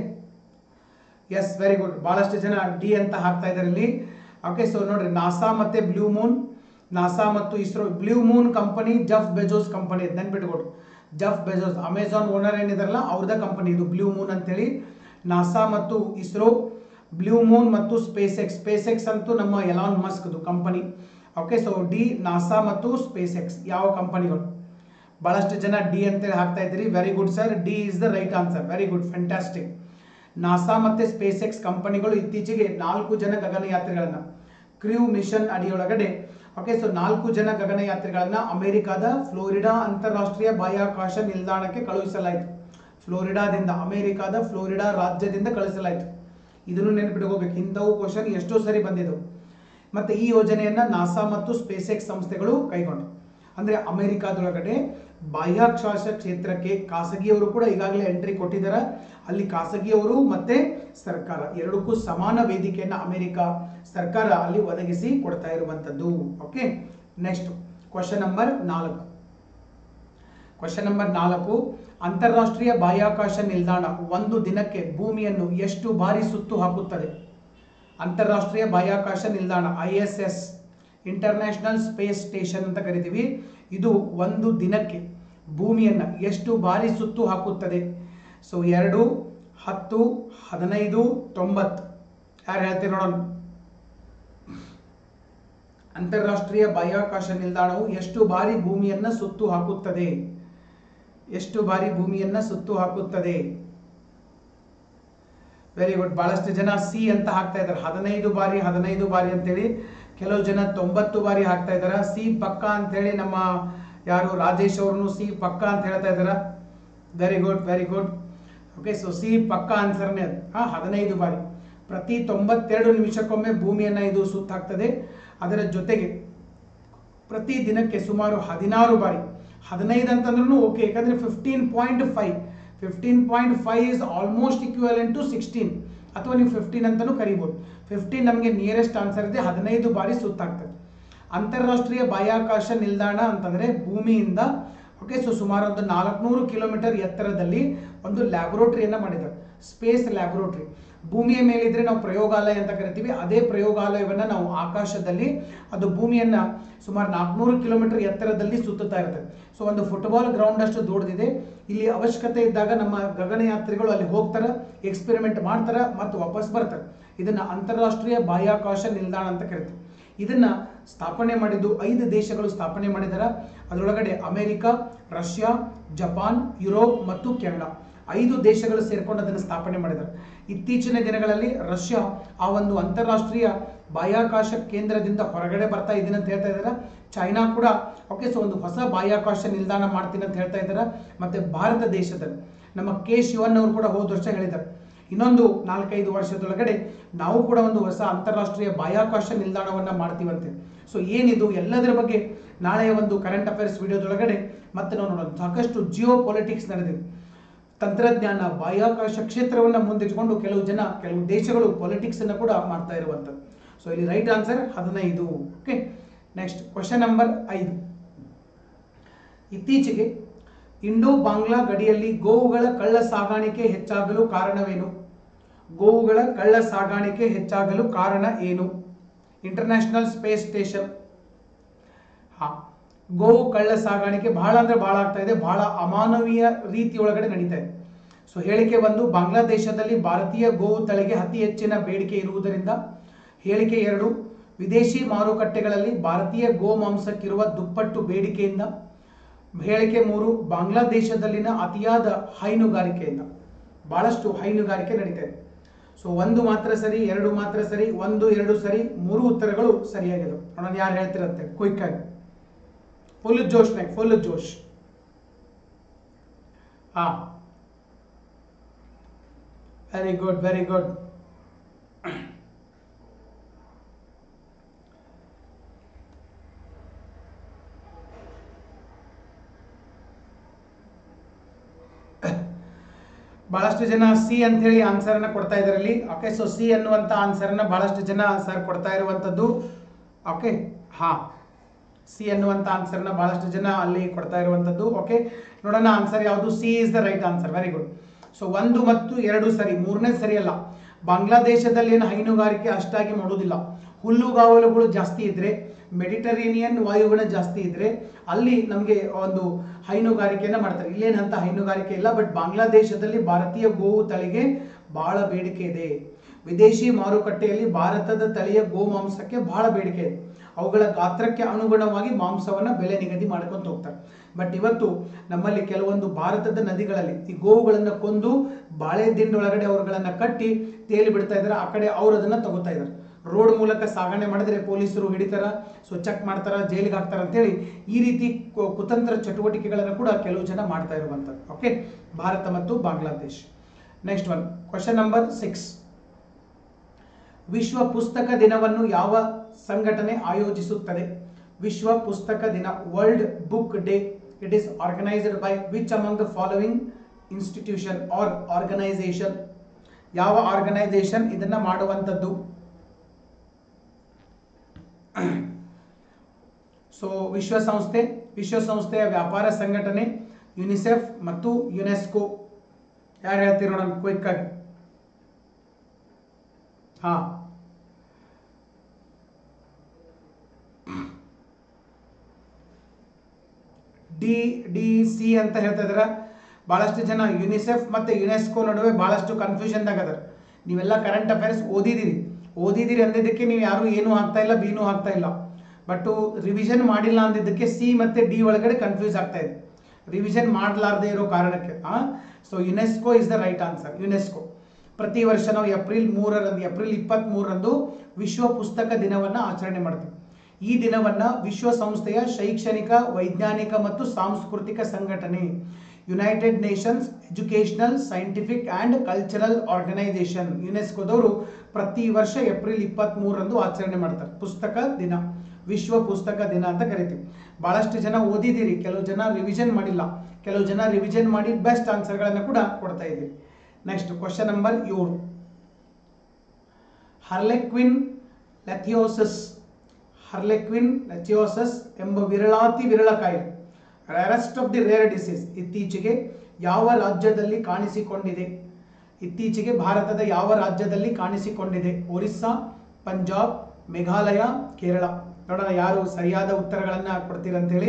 yes very good ಭಾಳಷ್ಟು ಜನ ಡಿ ಅಂತ ಹಾಕ್ತಾ ಇದ್ದಾರೆ ಇಲ್ಲಿ ಓಕೆ ಸೊ ನೋಡ್ರಿ ನಾಸಾ ಮತ್ತೆ ಬ್ಲೂ ಮೂನ್ ನಾಸಾ ಮತ್ತು ISRO Blue Moon company Jeff Bezos company ನೆನ್ಪಿಟ್ಕೊಡ್ರಿ ಜಫ್ ಬೆಜೋಸ್ ಅಮೆಝಾನ್ ಓನರ್ ಏನಿದಾರಲ್ಲ ಅವ್ರದ ಕಂಪನಿ ಇದು ಬ್ಲೂ ಮೂನ್ ಅಂತೇಳಿ ನಾಸಾ ಮತ್ತು ಇಸ್ರೋ ಬ್ಲೂ ಮೂನ್ ಮತ್ತು ಸ್ಪೇಸ್ ಎಕ್ಸ್ ಸ್ಪೇಸ್ ಎಕ್ಸ್ ಅಂತೂ ನಮ್ಮ ಎಲಾನ್ ಮಸ್ಕ್ದು company okay so D NASA ಮತ್ತು ಸ್ಪೇಸ್ ಎಕ್ಸ್ ಯಾವ ಕಂಪನಿಗಳು ಬಹಳಷ್ಟು ಜನ ಡಿ ಅಂತೇಳಿ ಹಾಕ್ತಾ ಇದ್ದೀರಿ very good sir D is the right answer very good fantastic NASA ಮತ್ತೆ ಸ್ಪೇಸ್ ಎಕ್ಸ್ ಕಂಪನಿಗಳು ಇತ್ತೀಚೆಗೆ ನಾಲ್ಕು ಜನ ಗಗನಯಾತ್ರಿಗಳನ್ನ ಕ್ರ್ಯೂ ಮಿಷನ್ ಅಡಿಯೊಳಗಡೆ ಓಕೆ ಸೊ ನಾಲ್ಕು ಜನ ಗಗನಯಾತ್ರಿಗಳನ್ನ ಅಮೆರಿಕಾದ ಫ್ಲೋರಿಡಾ ಅಂತಾರಾಷ್ಟ್ರೀಯ ಬಾಹ್ಯಾಕಾಶ ನಿಲ್ದಾಣಕ್ಕೆ ಕಳುಹಿಸಲಾಯಿತು ಫ್ಲೋರಿಡಾದಿಂದ ಅಮೆರಿಕಾದ ಫ್ಲೋರಿಡಾ ರಾಜ್ಯದಿಂದ ಕಳಿಸಲಾಯಿತು ಇದನ್ನು ನೆನಪಿಟ್ಕೋಬೇಕು ಇಂಥವು ಕ್ವಶನ್ ಎಷ್ಟೋ ಸರಿ ಬಂದಿದ್ದವು ಮತ್ತೆ ಈ ಯೋಜನೆಯನ್ನ ನಾಸಾ ಮತ್ತು ಸ್ಪೇಸ್ ಎಕ್ಸ್ ಸಂಸ್ಥೆಗಳು ಕೈಗೊಂಡು ಅಂದ್ರೆ ಅಮೆರಿಕಾದೊಳಗಡೆ ಬಾಹ್ಯಾಕಾಶ ಕ್ಷೇತ್ರಕ್ಕೆ ಖಾಸಗಿಯವರು ಕೂಡ ಈಗಾಗಲೇ ಎಂಟ್ರಿ ಕೊಟ್ಟಿದ್ದಾರೆ ಅಲ್ಲಿ ಖಾಸಗಿಯವರು ಮತ್ತೆ ಸರ್ಕಾರ ಎರಡಕ್ಕೂ ಸಮಾನ ವೇದಿಕೆಯನ್ನ ಅಮೆರಿಕ ಸರ್ಕಾರ ಅಲ್ಲಿ ಒದಗಿಸಿ ಕೊಡ್ತಾ ಇರುವಂತದ್ದು ಓಕೆ ನೆಕ್ಸ್ಟ್ ಕ್ವಶನ್ ನಂಬರ್ ನಾಲ್ಕು ಕ್ವಶನ್ ನಂಬರ್ ನಾಲ್ಕು ಅಂತಾರಾಷ್ಟ್ರೀಯ ಬಾಹ್ಯಾಕಾಶ ನಿಲ್ದಾಣ ಒಂದು ದಿನಕ್ಕೆ ಭೂಮಿಯನ್ನು ಎಷ್ಟು ಬಾರಿ ಸುತ್ತು ಹಾಕುತ್ತದೆ ಅಂತಾರಾಷ್ಟ್ರೀಯ ಬಾಹ್ಯಾಕಾಶ ನಿಲ್ದಾಣ I S S International Space Station ಅಂತ ಕರಿತೀವಿ ಇದು ಒಂದು ದಿನಕ್ಕೆ ಭೂಮಿಯನ್ನು ಎಷ್ಟು ಬಾರಿ ಸುತ್ತು ಹಾಕುತ್ತದೆ ಸೊ ಎರಡು ಹತ್ತು ಹದಿನೈದು ತೊಂಬತ್ತು ಯಾರು ಹೇಳ್ತೀರಿ ನೋಡೋಣ ಅಂತಾರಾಷ್ಟ್ರೀಯ ಬಾಹ್ಯಾಕಾಶ ನಿಲ್ದಾಣವು ಎಷ್ಟು ಬಾರಿ ಭೂಮಿಯನ್ನ ಸುತ್ತು ಹಾಕುತ್ತದೆ ಎಷ್ಟು ಬಾರಿ ಭೂಮಿಯನ್ನ ಸುತ್ತು ಹಾಕುತ್ತದೆ ವೆರಿ ಗುಡ್ ಬಹಳಷ್ಟು ಜನ ಸಿ ಅಂತ ಹಾಕ್ತಾ ಇದ್ದಾರೆ ಹದಿನೈದು ಬಾರಿ ಹದಿನೈದು ಬಾರಿ ಅಂತೇಳಿ ಕೆಲವು ಜನ ತೊಂಬತ್ತು ಬಾರಿ ಹಾಕ್ತಾ ಇದ್ದಾರೆ ಸಿ ಪಕ್ಕ ಅಂತೇಳಿ ನಮ್ಮ ಯಾರು ರಾಜೇಶ್ ಅವ್ರನ್ನು ಸಿ ಪಕ್ಕ ಅಂತ ಹೇಳ್ತಾ ಇದ್ದಾರ very good very good okay so C ಪಕ್ಕ ಆನ್ಸರ್ನೇ ಅದು ಹಾ ಹದಿನೈದು ಬಾರಿ ಪ್ರತಿ ತೊಂಬತ್ತೆರಡು ನಿಮಿಷಕ್ಕೊಮ್ಮೆ ಭೂಮಿಯನ್ನ ಇದು ಸುತ್ತಾಗ್ತದೆ ಅದರ ಜೊತೆಗೆ ಪ್ರತಿ ದಿನಕ್ಕೆ ಸುಮಾರು ಹದಿನಾರು ಬಾರಿ ಹದಿನೈದು ಅಂತಂದ್ರೂ ಓಕೆ ಯಾಕಂದ್ರೆ fifteen point five fifteen point five is almost equivalent to sixteen ಅಥವಾ ನೀವು ಫಿಫ್ಟೀನ್ ಅಂತಲೂ ಕರಿಬೋದು ಫಿಫ್ಟೀನ್ ನಮಗೆ ನಿಯರೆಸ್ಟ್ ಆನ್ಸರ್ ಇದೆ ಹದಿನೈದು ಬಾರಿ ಸುತ್ತಾಗ್ತದೆ ಅಂತಾರಾಷ್ಟ್ರೀಯ ಬಾಹ್ಯಾಕಾಶ ನಿಲ್ದಾಣ ಅಂತಂದ್ರೆ ಭೂಮಿಯಿಂದ ಓಕೆ ಸೊ ಸುಮಾರು ಒಂದು ನಾಲ್ಕುನೂರು ಕಿಲೋಮೀಟರ್ ಎತ್ತರದಲ್ಲಿ ಒಂದು ಲ್ಯಾಬೊರೇಟರಿಯನ್ನು ಮಾಡಿದ್ದಾರೆ ಸ್ಪೇಸ್ ಲ್ಯಾಬೊರೇಟರಿ ಭೂಮಿಯ ಮೇಲಿದ್ರೆ ನಾವು ಪ್ರಯೋಗಾಲಯ ಅಂತ ಕರಿತೀವಿ ಅದೇ ಪ್ರಯೋಗಾಲಯವನ್ನ ನಾವು ಆಕಾಶದಲ್ಲಿ ಅದು ಭೂಮಿಯನ್ನ ಸುಮಾರು ನಾಲ್ಕುನೂರು ಕಿಲೋಮೀಟರ್ ಎತ್ತರದಲ್ಲಿ ಸುತ್ತುತ್ತಾ ಇರ್ತದೆ ಸೊ ಒಂದು ಫುಟ್ಬಾಲ್ ಗ್ರೌಂಡ್ ಅಷ್ಟು ದೊಡ್ಡದಿದೆ ಇಲ್ಲಿ ಅವಶ್ಯಕತೆ ಇದ್ದಾಗ ನಮ್ಮ ಗಗನಯಾತ್ರಿಗಳು ಅಲ್ಲಿ ಹೋಗ್ತಾರೆ ಎಕ್ಸ್ಪೆರಿಮೆಂಟ್ ಮಾಡ್ತಾರೆ ಮತ್ತು ವಾಪಸ್ ಬರ್ತಾರೆ ಇದನ್ನ ಅಂತಾರಾಷ್ಟ್ರೀಯ ಬಾಹ್ಯಾಕಾಶ ನಿಲ್ದಾಣ ಅಂತ ಕರಿತೀವಿ ಇದನ್ನ ಸ್ಥಾಪನೆ ಮಾಡಿದ್ದು ಐದು ದೇಶಗಳು ಸ್ಥಾಪನೆ ಮಾಡಿದಾರ ಅದರೊಳಗಡೆ ಅಮೆರಿಕ ರಷ್ಯಾ ಜಪಾನ್ ಯುರೋಪ್ ಮತ್ತು ಕೆನಡಾ ಐದು ದೇಶಗಳು ಸೇರ್ಕೊಂಡು ಅದನ್ನು ಸ್ಥಾಪನೆ ಮಾಡಿದ್ದಾರೆ ಇತ್ತೀಚಿನ ದಿನಗಳಲ್ಲಿ ರಷ್ಯಾ ಆ ಒಂದು ಅಂತಾರಾಷ್ಟ್ರೀಯ ಬಾಹ್ಯಾಕಾಶ ಕೇಂದ್ರದಿಂದ ಹೊರಗಡೆ ಬರ್ತಾ ಇದ್ದೀನಿ ಅಂತ ಹೇಳ್ತಾ ಇದ್ದಾರೆ ಚೈನಾ ಕೂಡ ಓಕೆ ಸೊ ಒಂದು ಹೊಸ ಬಾಹ್ಯಾಕಾಶ ನಿಲ್ದಾಣ ಮಾಡ್ತೀನಿ ಅಂತ ಹೇಳ್ತಾ ಇದ್ದಾರೆ ಮತ್ತೆ ಭಾರತ ದೇಶದಲ್ಲಿ ನಮ್ಮ ಕೆ ಶಿವನ್ ಅವರು ಕೂಡ ಹೋದ ವರ್ಷ ಹೇಳಿದ್ದಾರೆ ಇನ್ನೊಂದು ನಾಲ್ಕೈದು ವರ್ಷದೊಳಗಡೆ ನಾವು ಕೂಡ ಒಂದು ಹೊಸ ಅಂತಾರಾಷ್ಟ್ರೀಯ ಬಾಹ್ಯಾಕಾಶ ನಿಲ್ದಾಣವನ್ನ ಮಾಡ್ತೀವಂತೆ ಸೊ ಏನಿದು ಎಲ್ಲದರ ಬಗ್ಗೆ ನಾಳೆಯ ಒಂದು ಕರೆಂಟ್ ಅಫೇರ್ಸ್ ವಿಡಿಯೋದೊಳಗಡೆ ಮತ್ತೆ ನಾವು ನೋಡೋಣ ಸಾಕಷ್ಟು ಜಿಯೋ ಪೊಲಿಟಿಕ್ಸ್ ನಡೆದಿದೆ ತಂತ್ರಜ್ಞಾನ ಬಾಹ್ಯಾಕಾಶ ಕ್ಷೇತ್ರವನ್ನ ಮುಂದಿಟ್ಕೊಂಡು ಕೆಲವು ಜನ ಕೆಲವು ದೇಶಗಳು ಪೊಲಿಟಿಕ್ಸ್ ಅನ್ನ ಕೂಡ ಮಾಡ್ತಾ ಇರುವಂಥದ್ದು ಸೊ ಇಲ್ಲಿ ರೈಟ್ ಆನ್ಸರ್ ಹದಿನೈದು ಓಕೆ ನೆಕ್ಸ್ಟ್ ಕ್ವಶನ್ ನಂಬರ್ ಐದು ಇತ್ತೀಚೆಗೆ ಇಂಡೋ ಬಾಂಗ್ಲಾ ಗಡಿಯಲ್ಲಿ ಗೋವುಗಳ ಕಳ್ಳ ಸಾಗಾಣಿಕೆ ಹೆಚ್ಚಾಗಲು ಕಾರಣವೇನು ಗೋವುಗಳ ಕಳ್ಳ ಸಾಗಾಣಿಕೆ ಹೆಚ್ಚಾಗಲು ಕಾರಣ ಏನು ಇಂಟರ್ನ್ಯಾಷನಲ್ ಸ್ಪೇಸ್ ಸ್ಟೇಷನ್ ಹಾ ಗೋವು ಕಳ್ಳ ಸಾಗಾಣಿಕೆ ಬಹಳ ಅಂದ್ರೆ ಬಹಳ ಆಗ್ತಾ ಇದೆ ಬಹಳ ಅಮಾನವೀಯ ರೀತಿಯೊಳಗಡೆ ನಡೀತಾ ಇದೆ ಸೊ ಹೇಳಿಕೆ ಒಂದು ಬಾಂಗ್ಲಾದೇಶದಲ್ಲಿ ಭಾರತೀಯ ಗೋವು ತಳಿಗೆ ಅತಿ ಹೆಚ್ಚಿನ ಬೇಡಿಕೆ ಇರುವುದರಿಂದ ಹೇಳಿಕೆ ಎರಡು ವಿದೇಶಿ ಮಾರುಕಟ್ಟೆಗಳಲ್ಲಿ ಭಾರತೀಯ ಗೋ ಮಾಂಸಕ್ಕಿರುವ ದುಪ್ಪಟ್ಟು ಬೇಡಿಕೆಯಿಂದ ಹೇಳಿಕೆ ಮೂರು ಬಾಂಗ್ಲಾದೇಶದಲ್ಲಿನ ಅತಿಯಾದ ಹೈನುಗಾರಿಕೆಯಿಂದ ಬಹಳಷ್ಟು ಹೈನುಗಾರಿಕೆ ನಡೀತಾ ಇದೆ ಸೊ ಒಂದು ಮಾತ್ರ ಸರಿ ಎರಡು ಮಾತ್ರ ಸರಿ ಒಂದು ಎರಡು ಸರಿ ಮೂರು ಉತ್ತರಗಳು ಸರಿಯಾಗಿದೆ ನೋಡೋಣ ಯಾರು ಹೇಳ್ತಿರಂತೆ ಕ್ವಿಕ್ ಆಗಿ ಫುಲ್ ಜೋಶ್ನಾಗ ಫುಲ್ ಜೋಶ್ ಹಾ ವೆರಿ ಗುಡ್ ವೆರಿ ಗುಡ್ ಬಹಳಷ್ಟು ಜನ ಸಿ ಅಂತ ಹೇಳಿ ಆನ್ಸರ್ ಅನ್ನ ಕೊಡ್ತಾ ಇದ್ದಾರೆ ಇಲ್ಲಿ ಓಕೆ ಸೊ ಸಿ ಅನ್ನುವಂತ ಆನ್ಸರ್ ಅನ್ನ ಬಹಳಷ್ಟು ಜನ ಸರ್ ಕೊಡ್ತಾ ಇರುವಂತದ್ದು ಓಕೆ ಹಾ ಸಿ ಅನ್ನುವಂತ ಆನ್ಸರ್ ನ ಬಹಳಷ್ಟು ಜನ ಅಲ್ಲಿ ಕೊಡ್ತಾ ಇರುವಂತದ್ದು ಓಕೆ ನೋಡೋಣ ಆನ್ಸರ್ ಯಾವುದು C is the right answer very good so ಒಂದು ಮತ್ತು ಎರಡು ಸರಿ ಮೂರನೇ ಸರಿ ಅಲ್ಲ ಬಾಂಗ್ಲಾದೇಶದಲ್ಲಿ ಏನು ಹೈನುಗಾರಿಕೆ ಅಷ್ಟಾಗಿ ಮಾಡೋದಿಲ್ಲ ಹುಲ್ಲುಗಾವಲುಗಳು ಜಾಸ್ತಿ ಇದ್ರೆ ಮೆಡಿಟರೇನಿಯನ್ ವಾಯುಗುಣ ಜಾಸ್ತಿ ಇದ್ರೆ ಅಲ್ಲಿ ನಮಗೆ ಒಂದು ಹೈನುಗಾರಿಕೆಯನ್ನ ಮಾಡ್ತಾರೆ ಇಲ್ಲೇನಂತ ಹೈನುಗಾರಿಕೆ ಇಲ್ಲ ಬಟ್ ಬಾಂಗ್ಲಾದೇಶದಲ್ಲಿ ಭಾರತೀಯ ಗೋವು ತಳಿಗೆ ಬಹಳ ಬೇಡಿಕೆ ಇದೆ ವಿದೇಶಿ ಮಾರುಕಟ್ಟೆಯಲ್ಲಿ ಭಾರತದ ತಳಿಯ ಗೋ ಮಾಂಸಕ್ಕೆ ಬಹಳ ಬೇಡಿಕೆ ಇದೆ ಅವುಗಳ ಗಾತ್ರಕ್ಕೆ ಅನುಗುಣವಾಗಿ ಮಾಂಸವನ್ನ ಬೆಲೆ ನಿಗದಿ ಮಾಡ್ಕೊಂತ ಹೋಗ್ತಾರೆ ಬಟ್ ಇವತ್ತು ನಮ್ಮಲ್ಲಿ ಕೆಲವೊಂದು ಭಾರತದ ನದಿಗಳಲ್ಲಿ ಈ ಗೋವುಗಳನ್ನ ಕೊಂದು ಬಾಳೆ ದಿಂಡೊಳಗಡೆ ಅವ್ರಗಳನ್ನ ಕಟ್ಟಿ ತೇಲಿ ಬಿಡ್ತಾ ಇದ್ದಾರೆ ಆ ಕಡೆ ಅವ್ರು ಅದನ್ನ ತಗೋತಾ ಇದ್ದಾರೆ ರೋಡ್ ಮೂಲಕ ಸಾಗಣೆ ಮಾಡಿದ್ರೆ ಪೊಲೀಸರು ಹಿಡಿತಾರ ಸೊ ಚೆಕ್ ಮಾಡ್ತಾರ ಜೈಲಿಗೆ ಹಾಕ್ತಾರ ಅಂತೇಳಿ ಈ ರೀತಿ ಕು- ಕುತಂತ್ರ ಚಟುವಟಿಕೆಗಳನ್ನು ಕೂಡ ಕೆಲವು ಜನ ಮಾಡ್ತಾ ಇರುವಂಥದ್ದು ಓಕೆ ಭಾರತ ಮತ್ತು Bangladesh next one question number six ವಿಶ್ವ ಪುಸ್ತಕ ದಿನವನ್ನು ಯಾವ ಸಂಘಟನೆ ಆಯೋಜಿಸುತ್ತದೆ ವಿಶ್ವ ಪುಸ್ತಕ ದಿನ world book day it is organised by which among the following institution or organisation ಯಾವ ಆರ್ಗನೈಸೇಷನ್ ಇದನ್ನ ಮಾಡುವಂಥದ್ದು ಸೊ ವಿಶ್ವಸಂಸ್ಥೆ ವಿಶ್ವಸಂಸ್ಥೆಯ ವ್ಯಾಪಾರ ಸಂಘಟನೆ ಯುನಿಸೆಫ್ ಮತ್ತು ಯುನೆಸ್ಕೋ ಯಾರು ಹೇಳ್ತೀರಿ ನೋಡೋಣ ಕ್ವಿಕ್ ಆಗಿ ಹಾ ಡಿ ಡಿ ಸಿ ಅಂತ ಹೇಳ್ತಾ ಇದಾರೆ ಭಾಳಷ್ಟು ಜನ ಯುನಿಸೆಫ್ ಮತ್ತು ಯುನೆಸ್ಕೋ ನಡುವೆ ಭಾಳಷ್ಟು ಕನ್ಫ್ಯೂಷನ್ದಾಗ ಅದಾರ ನೀವೆಲ್ಲ ಕರೆಂಟ್ ಅಫೇರ್ಸ್ ಓದಿದಿರಿ ಓದಿದಿರಿ ಅಂದಿದ್ದಕ್ಕೆ ನೀವು ಯಾರು ಏನೂ ಆಗ್ತಾ ಇಲ್ಲ ಬಿನೂ ಆಗ್ತಾ ಇಲ್ಲ ಬಟ್ ರಿವಿಷನ್ ಮಾಡಿಲ್ಲ ಅಂದಿದ್ದಕ್ಕೆ ಸಿ ಮತ್ತು ಡಿ ಒಳಗಡೆ ಕನ್ಫ್ಯೂಸ್ ಆಗ್ತಾ ಇದೆ ರಿವಿಷನ್ ಮಾಡಲಾರದೆ ಇರೋ ಕಾರಣಕ್ಕೆ so UNESCO is the right answer UNESCO ಪ್ರತಿ ವರ್ಷ ನಾವು ಏಪ್ರಿಲ್ ಮೂರರಂದು ಏಪ್ರಿಲ್ ಇಪ್ಪತ್ತ್ ಮೂರರಂದು ವಿಶ್ವ ಪುಸ್ತಕ ದಿನವನ್ನು ಆಚರಣೆ ಮಾಡ್ತೀವಿ ಈ ದಿನವನ್ನು ವಿಶ್ವಸಂಸ್ಥೆಯ ಶೈಕ್ಷಣಿಕ ವೈಜ್ಞಾನಿಕ ಮತ್ತು ಸಾಂಸ್ಕೃತಿಕ ಸಂಘಟನೆ United Nations Educational Scientific and Cultural Organisation ಯುನೆಸ್ಕೋದವರು ಪ್ರತಿ ವರ್ಷ ಏಪ್ರಿಲ್ ಇಪ್ಪತ್ತ್ ಮೂರರಂದು ಆಚರಣೆ ಮಾಡ್ತಾರೆ ಪುಸ್ತಕ ದಿನ ವಿಶ್ವ ಪುಸ್ತಕ ದಿನ ಅಂತ ಕರಿತೀವಿ ಭಾಳಷ್ಟು ಜನ ಓದಿದ್ದೀರಿ ಕೆಲವು ಜನ ರಿವಿಷನ್ ಮಾಡಿಲ್ಲ ಕೆಲವು ಜನ ರಿವಿಷನ್ ಮಾಡಿ ಬೆಸ್ಟ್ ಆನ್ಸರ್ಗಳನ್ನು ಕೂಡ ಕೊಡ್ತಾ ಇದ್ದೀರಿ ನೆಕ್ಸ್ಟ್ ಕ್ವಶನ್ ನಂಬರ್ ಏಳು ಹರ್ಲೆಕ್ವಿನ್ ಲೆಥಿಯೋಸಿಸ್ ಹರ್ಲೆಕ್ವಿನ್ ಲೆಥಿಯೋಸಸ್ ಎಂಬ ವಿರಳಾತಿ ವಿರಳ ಕಾಯಿಲೆ rarest of the rare disease ಇತ್ತೀಚೆಗೆ ಯಾವ ರಾಜ್ಯದಲ್ಲಿ ಕಾಣಿಸಿಕೊಂಡಿದೆ ಇತ್ತೀಚೆಗೆ ಭಾರತದ ಯಾವ ರಾಜ್ಯದಲ್ಲಿ ಕಾಣಿಸಿಕೊಂಡಿದೆ ಒರಿಸ್ಸಾ ಪಂಜಾಬ್ ಮೇಘಾಲಯ ಕೇರಳ ನೋಡೋಣ ಯಾರು ಸರಿಯಾದ ಉತ್ತರಗಳನ್ನು ಕೊಡ್ತೀರಂತೇಳಿ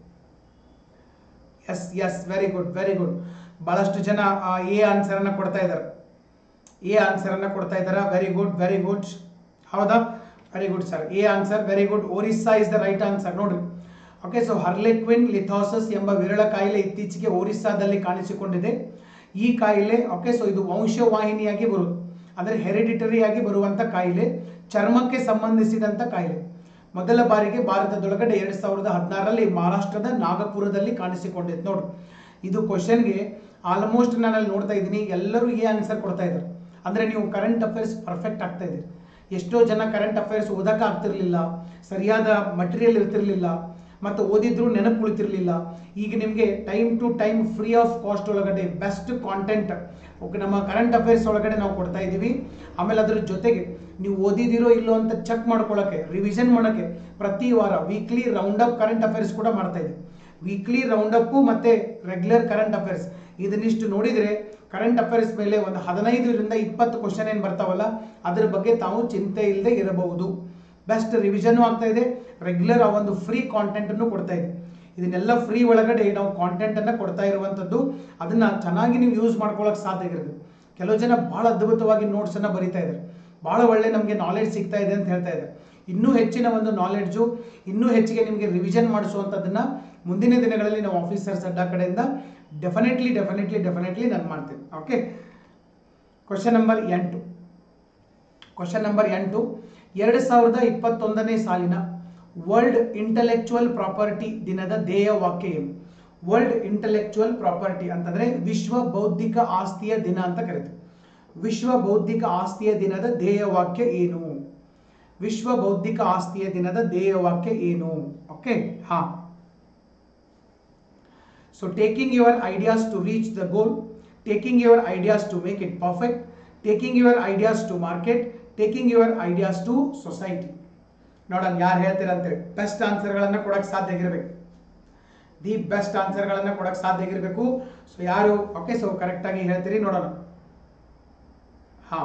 yes yes very good very good ಬಹಳಷ್ಟು ಜನ ಎ ಆನ್ಸರ್ ಅನ್ನ ಕೊಡ್ತಾ ಇದ್ದಾರೆ ಎ ಆನ್ಸರ್ ಅನ್ನ ಕೊಡ್ತಾ ಇದ್ದಾರೆ ವೆರಿ ಗುಡ್ ವೆರಿ ಗುಡ್ ಹೌದಾ very good sir A answer very good Orissa is the right answer ನೋಡ್ರಿ ಓಕೆ ಸೊ ಹರ್ಲೆಕ್ವಿನ್ ಲಿಥಾಸಸ್ ಎಂಬ ವಿರಳ ಕಾಯಿಲೆ ಇತ್ತೀಚೆಗೆ ಒರಿಸ್ಸಾದಲ್ಲಿ ಕಾಣಿಸಿಕೊಂಡಿದೆ ಈ ಕಾಯಿಲೆ ಓಕೆ ಸೊ ಇದು ವಂಶವಾಹಿನಿಯಾಗಿ ಬರುವುದು ಅಂದರೆ ಹೆರಿಡಿಟರಿ ಆಗಿ ಬರುವಂಥ ಕಾಯಿಲೆ ಚರ್ಮಕ್ಕೆ ಸಂಬಂಧಿಸಿದಂಥ ಕಾಯಿಲೆ ಮೊದಲ ಬಾರಿಗೆ ಭಾರತದೊಳಗಡೆ ಎರಡು ಸಾವಿರದ ಹದಿನಾರರಲ್ಲಿ ಮಹಾರಾಷ್ಟ್ರದ ನಾಗಪುರದಲ್ಲಿ ಕಾಣಿಸಿಕೊಂಡಿತ್ತು ನೋಡು ಇದು ಕ್ವಶನ್ಗೆ ಆಲ್ಮೋಸ್ಟ್ ನಾನು ಅಲ್ಲಿ ನೋಡ್ತಾ ಇದ್ದೀನಿ ಎಲ್ಲರೂ ಏ ಆನ್ಸರ್ ಕೊಡ್ತಾ ಇದ್ದಾರೆ ಅಂದರೆ ನೀವು ಕರೆಂಟ್ ಅಫೇರ್ಸ್ ಪರ್ಫೆಕ್ಟ್ ಆಗ್ತಾ ಇದ್ದೀರಿ ಎಷ್ಟೋ ಜನ ಕರೆಂಟ್ ಅಫೇರ್ಸ್ ಓದಕ್ಕೆ ಆಗ್ತಿರ್ಲಿಲ್ಲ ಸರಿಯಾದ ಮಟೀರಿಯಲ್ ಇರ್ತಿರ್ಲಿಲ್ಲ ಮತ್ತು ಓದಿದ್ರು ನೆನಪು ಉಳಿತಿರ್ಲಿಲ್ಲ ಈಗ ನಿಮಗೆ time to time free of cost ಒಳಗಡೆ ಬೆಸ್ಟ್ ಕಾಂಟೆಂಟ್ ಓಕೆ ನಮ್ಮ ಕರೆಂಟ್ ಅಫೇರ್ಸ್ ಒಳಗಡೆ ನಾವು ಕೊಡ್ತಾ ಇದ್ದೀವಿ ಆಮೇಲೆ ಅದ್ರ ಜೊತೆಗೆ ನೀವು ಓದಿದಿರೋ ಇಲ್ಲೋ ಅಂತ ಚೆಕ್ ಮಾಡ್ಕೊಳ್ಳೋಕ್ಕೆ ರಿವಿಷನ್ ಮಾಡೋಕ್ಕೆ ಪ್ರತಿ ವಾರ weekly round up current affairs ಕೂಡ ಮಾಡ್ತಾ ಇದ್ದೀವಿ ವೀಕ್ಲಿ ರೌಂಡ್ ಅಪ್ಪು ಮತ್ತು ರೆಗ್ಯುಲರ್ ಕರೆಂಟ್ ಅಫೇರ್ಸ್ ಇದನ್ನಿಷ್ಟು ನೋಡಿದರೆ ಕರೆಂಟ್ ಅಫೇರ್ಸ್ ಮೇಲೆ ಒಂದು ಹದಿನೈದರಿಂದ ಇಪ್ಪತ್ತು ಕ್ವಶನ್ ಏನು ಬರ್ತಾವಲ್ಲ ಅದ್ರ ಬಗ್ಗೆ ತಾವು ಚಿಂತೆ ಇಲ್ಲದೆ ಇರಬಹುದು ಬೆಸ್ಟ್ ರಿವಿಷನ್ನು ಆಗ್ತಾ ಇದೆ ರೆಗ್ಯುಲರ್ ಆ ಒಂದು ಫ್ರೀ ಕಾಂಟೆಂಟನ್ನು ಕೊಡ್ತಾ ಇದೆ ಇದನ್ನೆಲ್ಲ ಫ್ರೀ ಒಳಗಡೆ ನಾವು ಕಾಂಟೆಂಟನ್ನು ಕೊಡ್ತಾ ಇರುವಂಥದ್ದು ಅದನ್ನು ಚೆನ್ನಾಗಿ ನೀವು ಯೂಸ್ ಮಾಡ್ಕೊಳ್ಳೋಕೆ ಸಾಧ್ಯ ಆಗಿರುತ್ತೆ ಕೆಲವು ಜನ ಭಾಳ ಅದ್ಭುತವಾಗಿ ನೋಟ್ಸನ್ನು ಬರಿತಾ ಇದ್ದಾರೆ ಭಾಳ ಒಳ್ಳೆ ನಮಗೆ ನಾಲೆಡ್ಜ್ ಸಿಗ್ತಾ ಇದೆ ಅಂತ ಹೇಳ್ತಾ ಇದ್ದಾರೆ ಇನ್ನೂ ಹೆಚ್ಚಿನ ಒಂದು ನಾಲೆಡ್ಜು ಇನ್ನೂ ಹೆಚ್ಚಿಗೆ ನಿಮಗೆ ರಿವಿಷನ್ ಮಾಡಿಸುವಂಥದ್ದನ್ನು ಮುಂದಿನ ದಿನಗಳಲ್ಲಿ ನಾವು ಆಫೀಸರ್ಸ್ ಅಡ್ಡ ಕಡೆಯಿಂದ ಡೆಫಿನೆಟ್ಲಿ ಡೆಫಿನೆಟ್ಲಿ ಡೆಫಿನೆಟ್ಲಿ ನಾನು ಮಾಡ್ತೀನಿ ಓಕೆ ಕ್ವಶನ್ ನಂಬರ್ ಎಂಟು ಕ್ವಶನ್ ನಂಬರ್ ಎಂಟು ಎರಡು ಸಾವಿರದ ಇಪ್ಪತ್ತೊಂದನೇ ಸಾಲಿನ ವರ್ಲ್ಡ್ ಇಂಟಲೆಕ್ಚುವಲ್ ಪ್ರಾಪರ್ಟಿ ದಿನದ ಧ್ಯೇಯ ವಾಕ್ಯ ಏನು ವರ್ಲ್ಡ್ ಇಂಟಲೆಕ್ಚುವಲ್ ಪ್ರಾಪರ್ಟಿ ಅಂತಂದ್ರೆ ವಿಶ್ವ ಬೌದ್ಧಿಕ ಆಸ್ತಿಯ ದಿನ ಅಂತ ಕರಿತೀವಿ ವಿಶ್ವ ಬೌದ್ಧಿಕ ಆಸ್ತಿಯ ದಿನದ ಧ್ಯೇಯ ವಾಕ್ಯ ಏನು ವಿಶ್ವ ಬೌದ್ಧಿಕ ಆಸ್ತಿಯ ದಿನದ ಧ್ಯೇಯ ವಾಕ್ಯ ಏನು ಓಕೆ ಹಾ so taking your ideas to reach the goal taking your ideas to make it perfect taking your ideas to market taking your ideas to society ನೋಡೋಣ ಯಾರು ಹೇಳ್ತೀರಾ ಅಂತೇಳಿ ಬೆಸ್ಟ್ ಆನ್ಸರ್ಗಳನ್ನು ಕೊಡಕ್ಕೆ ಸಾಧ್ಯ ಆಗಿರ್ಬೇಕು ದಿ ಬೆಸ್ಟ್ ಆನ್ಸರ್ಗಳನ್ನು ಕೊಡಕ್ಕೆ ಸಾಧ್ಯ ಆಗಿರಬೇಕು ಸೊ ಯಾರು ಓಕೆ ಸೊ ಕರೆಕ್ಟಾಗಿ ಹೇಳ್ತೀರಿ ನೋಡೋಣ ಹಾ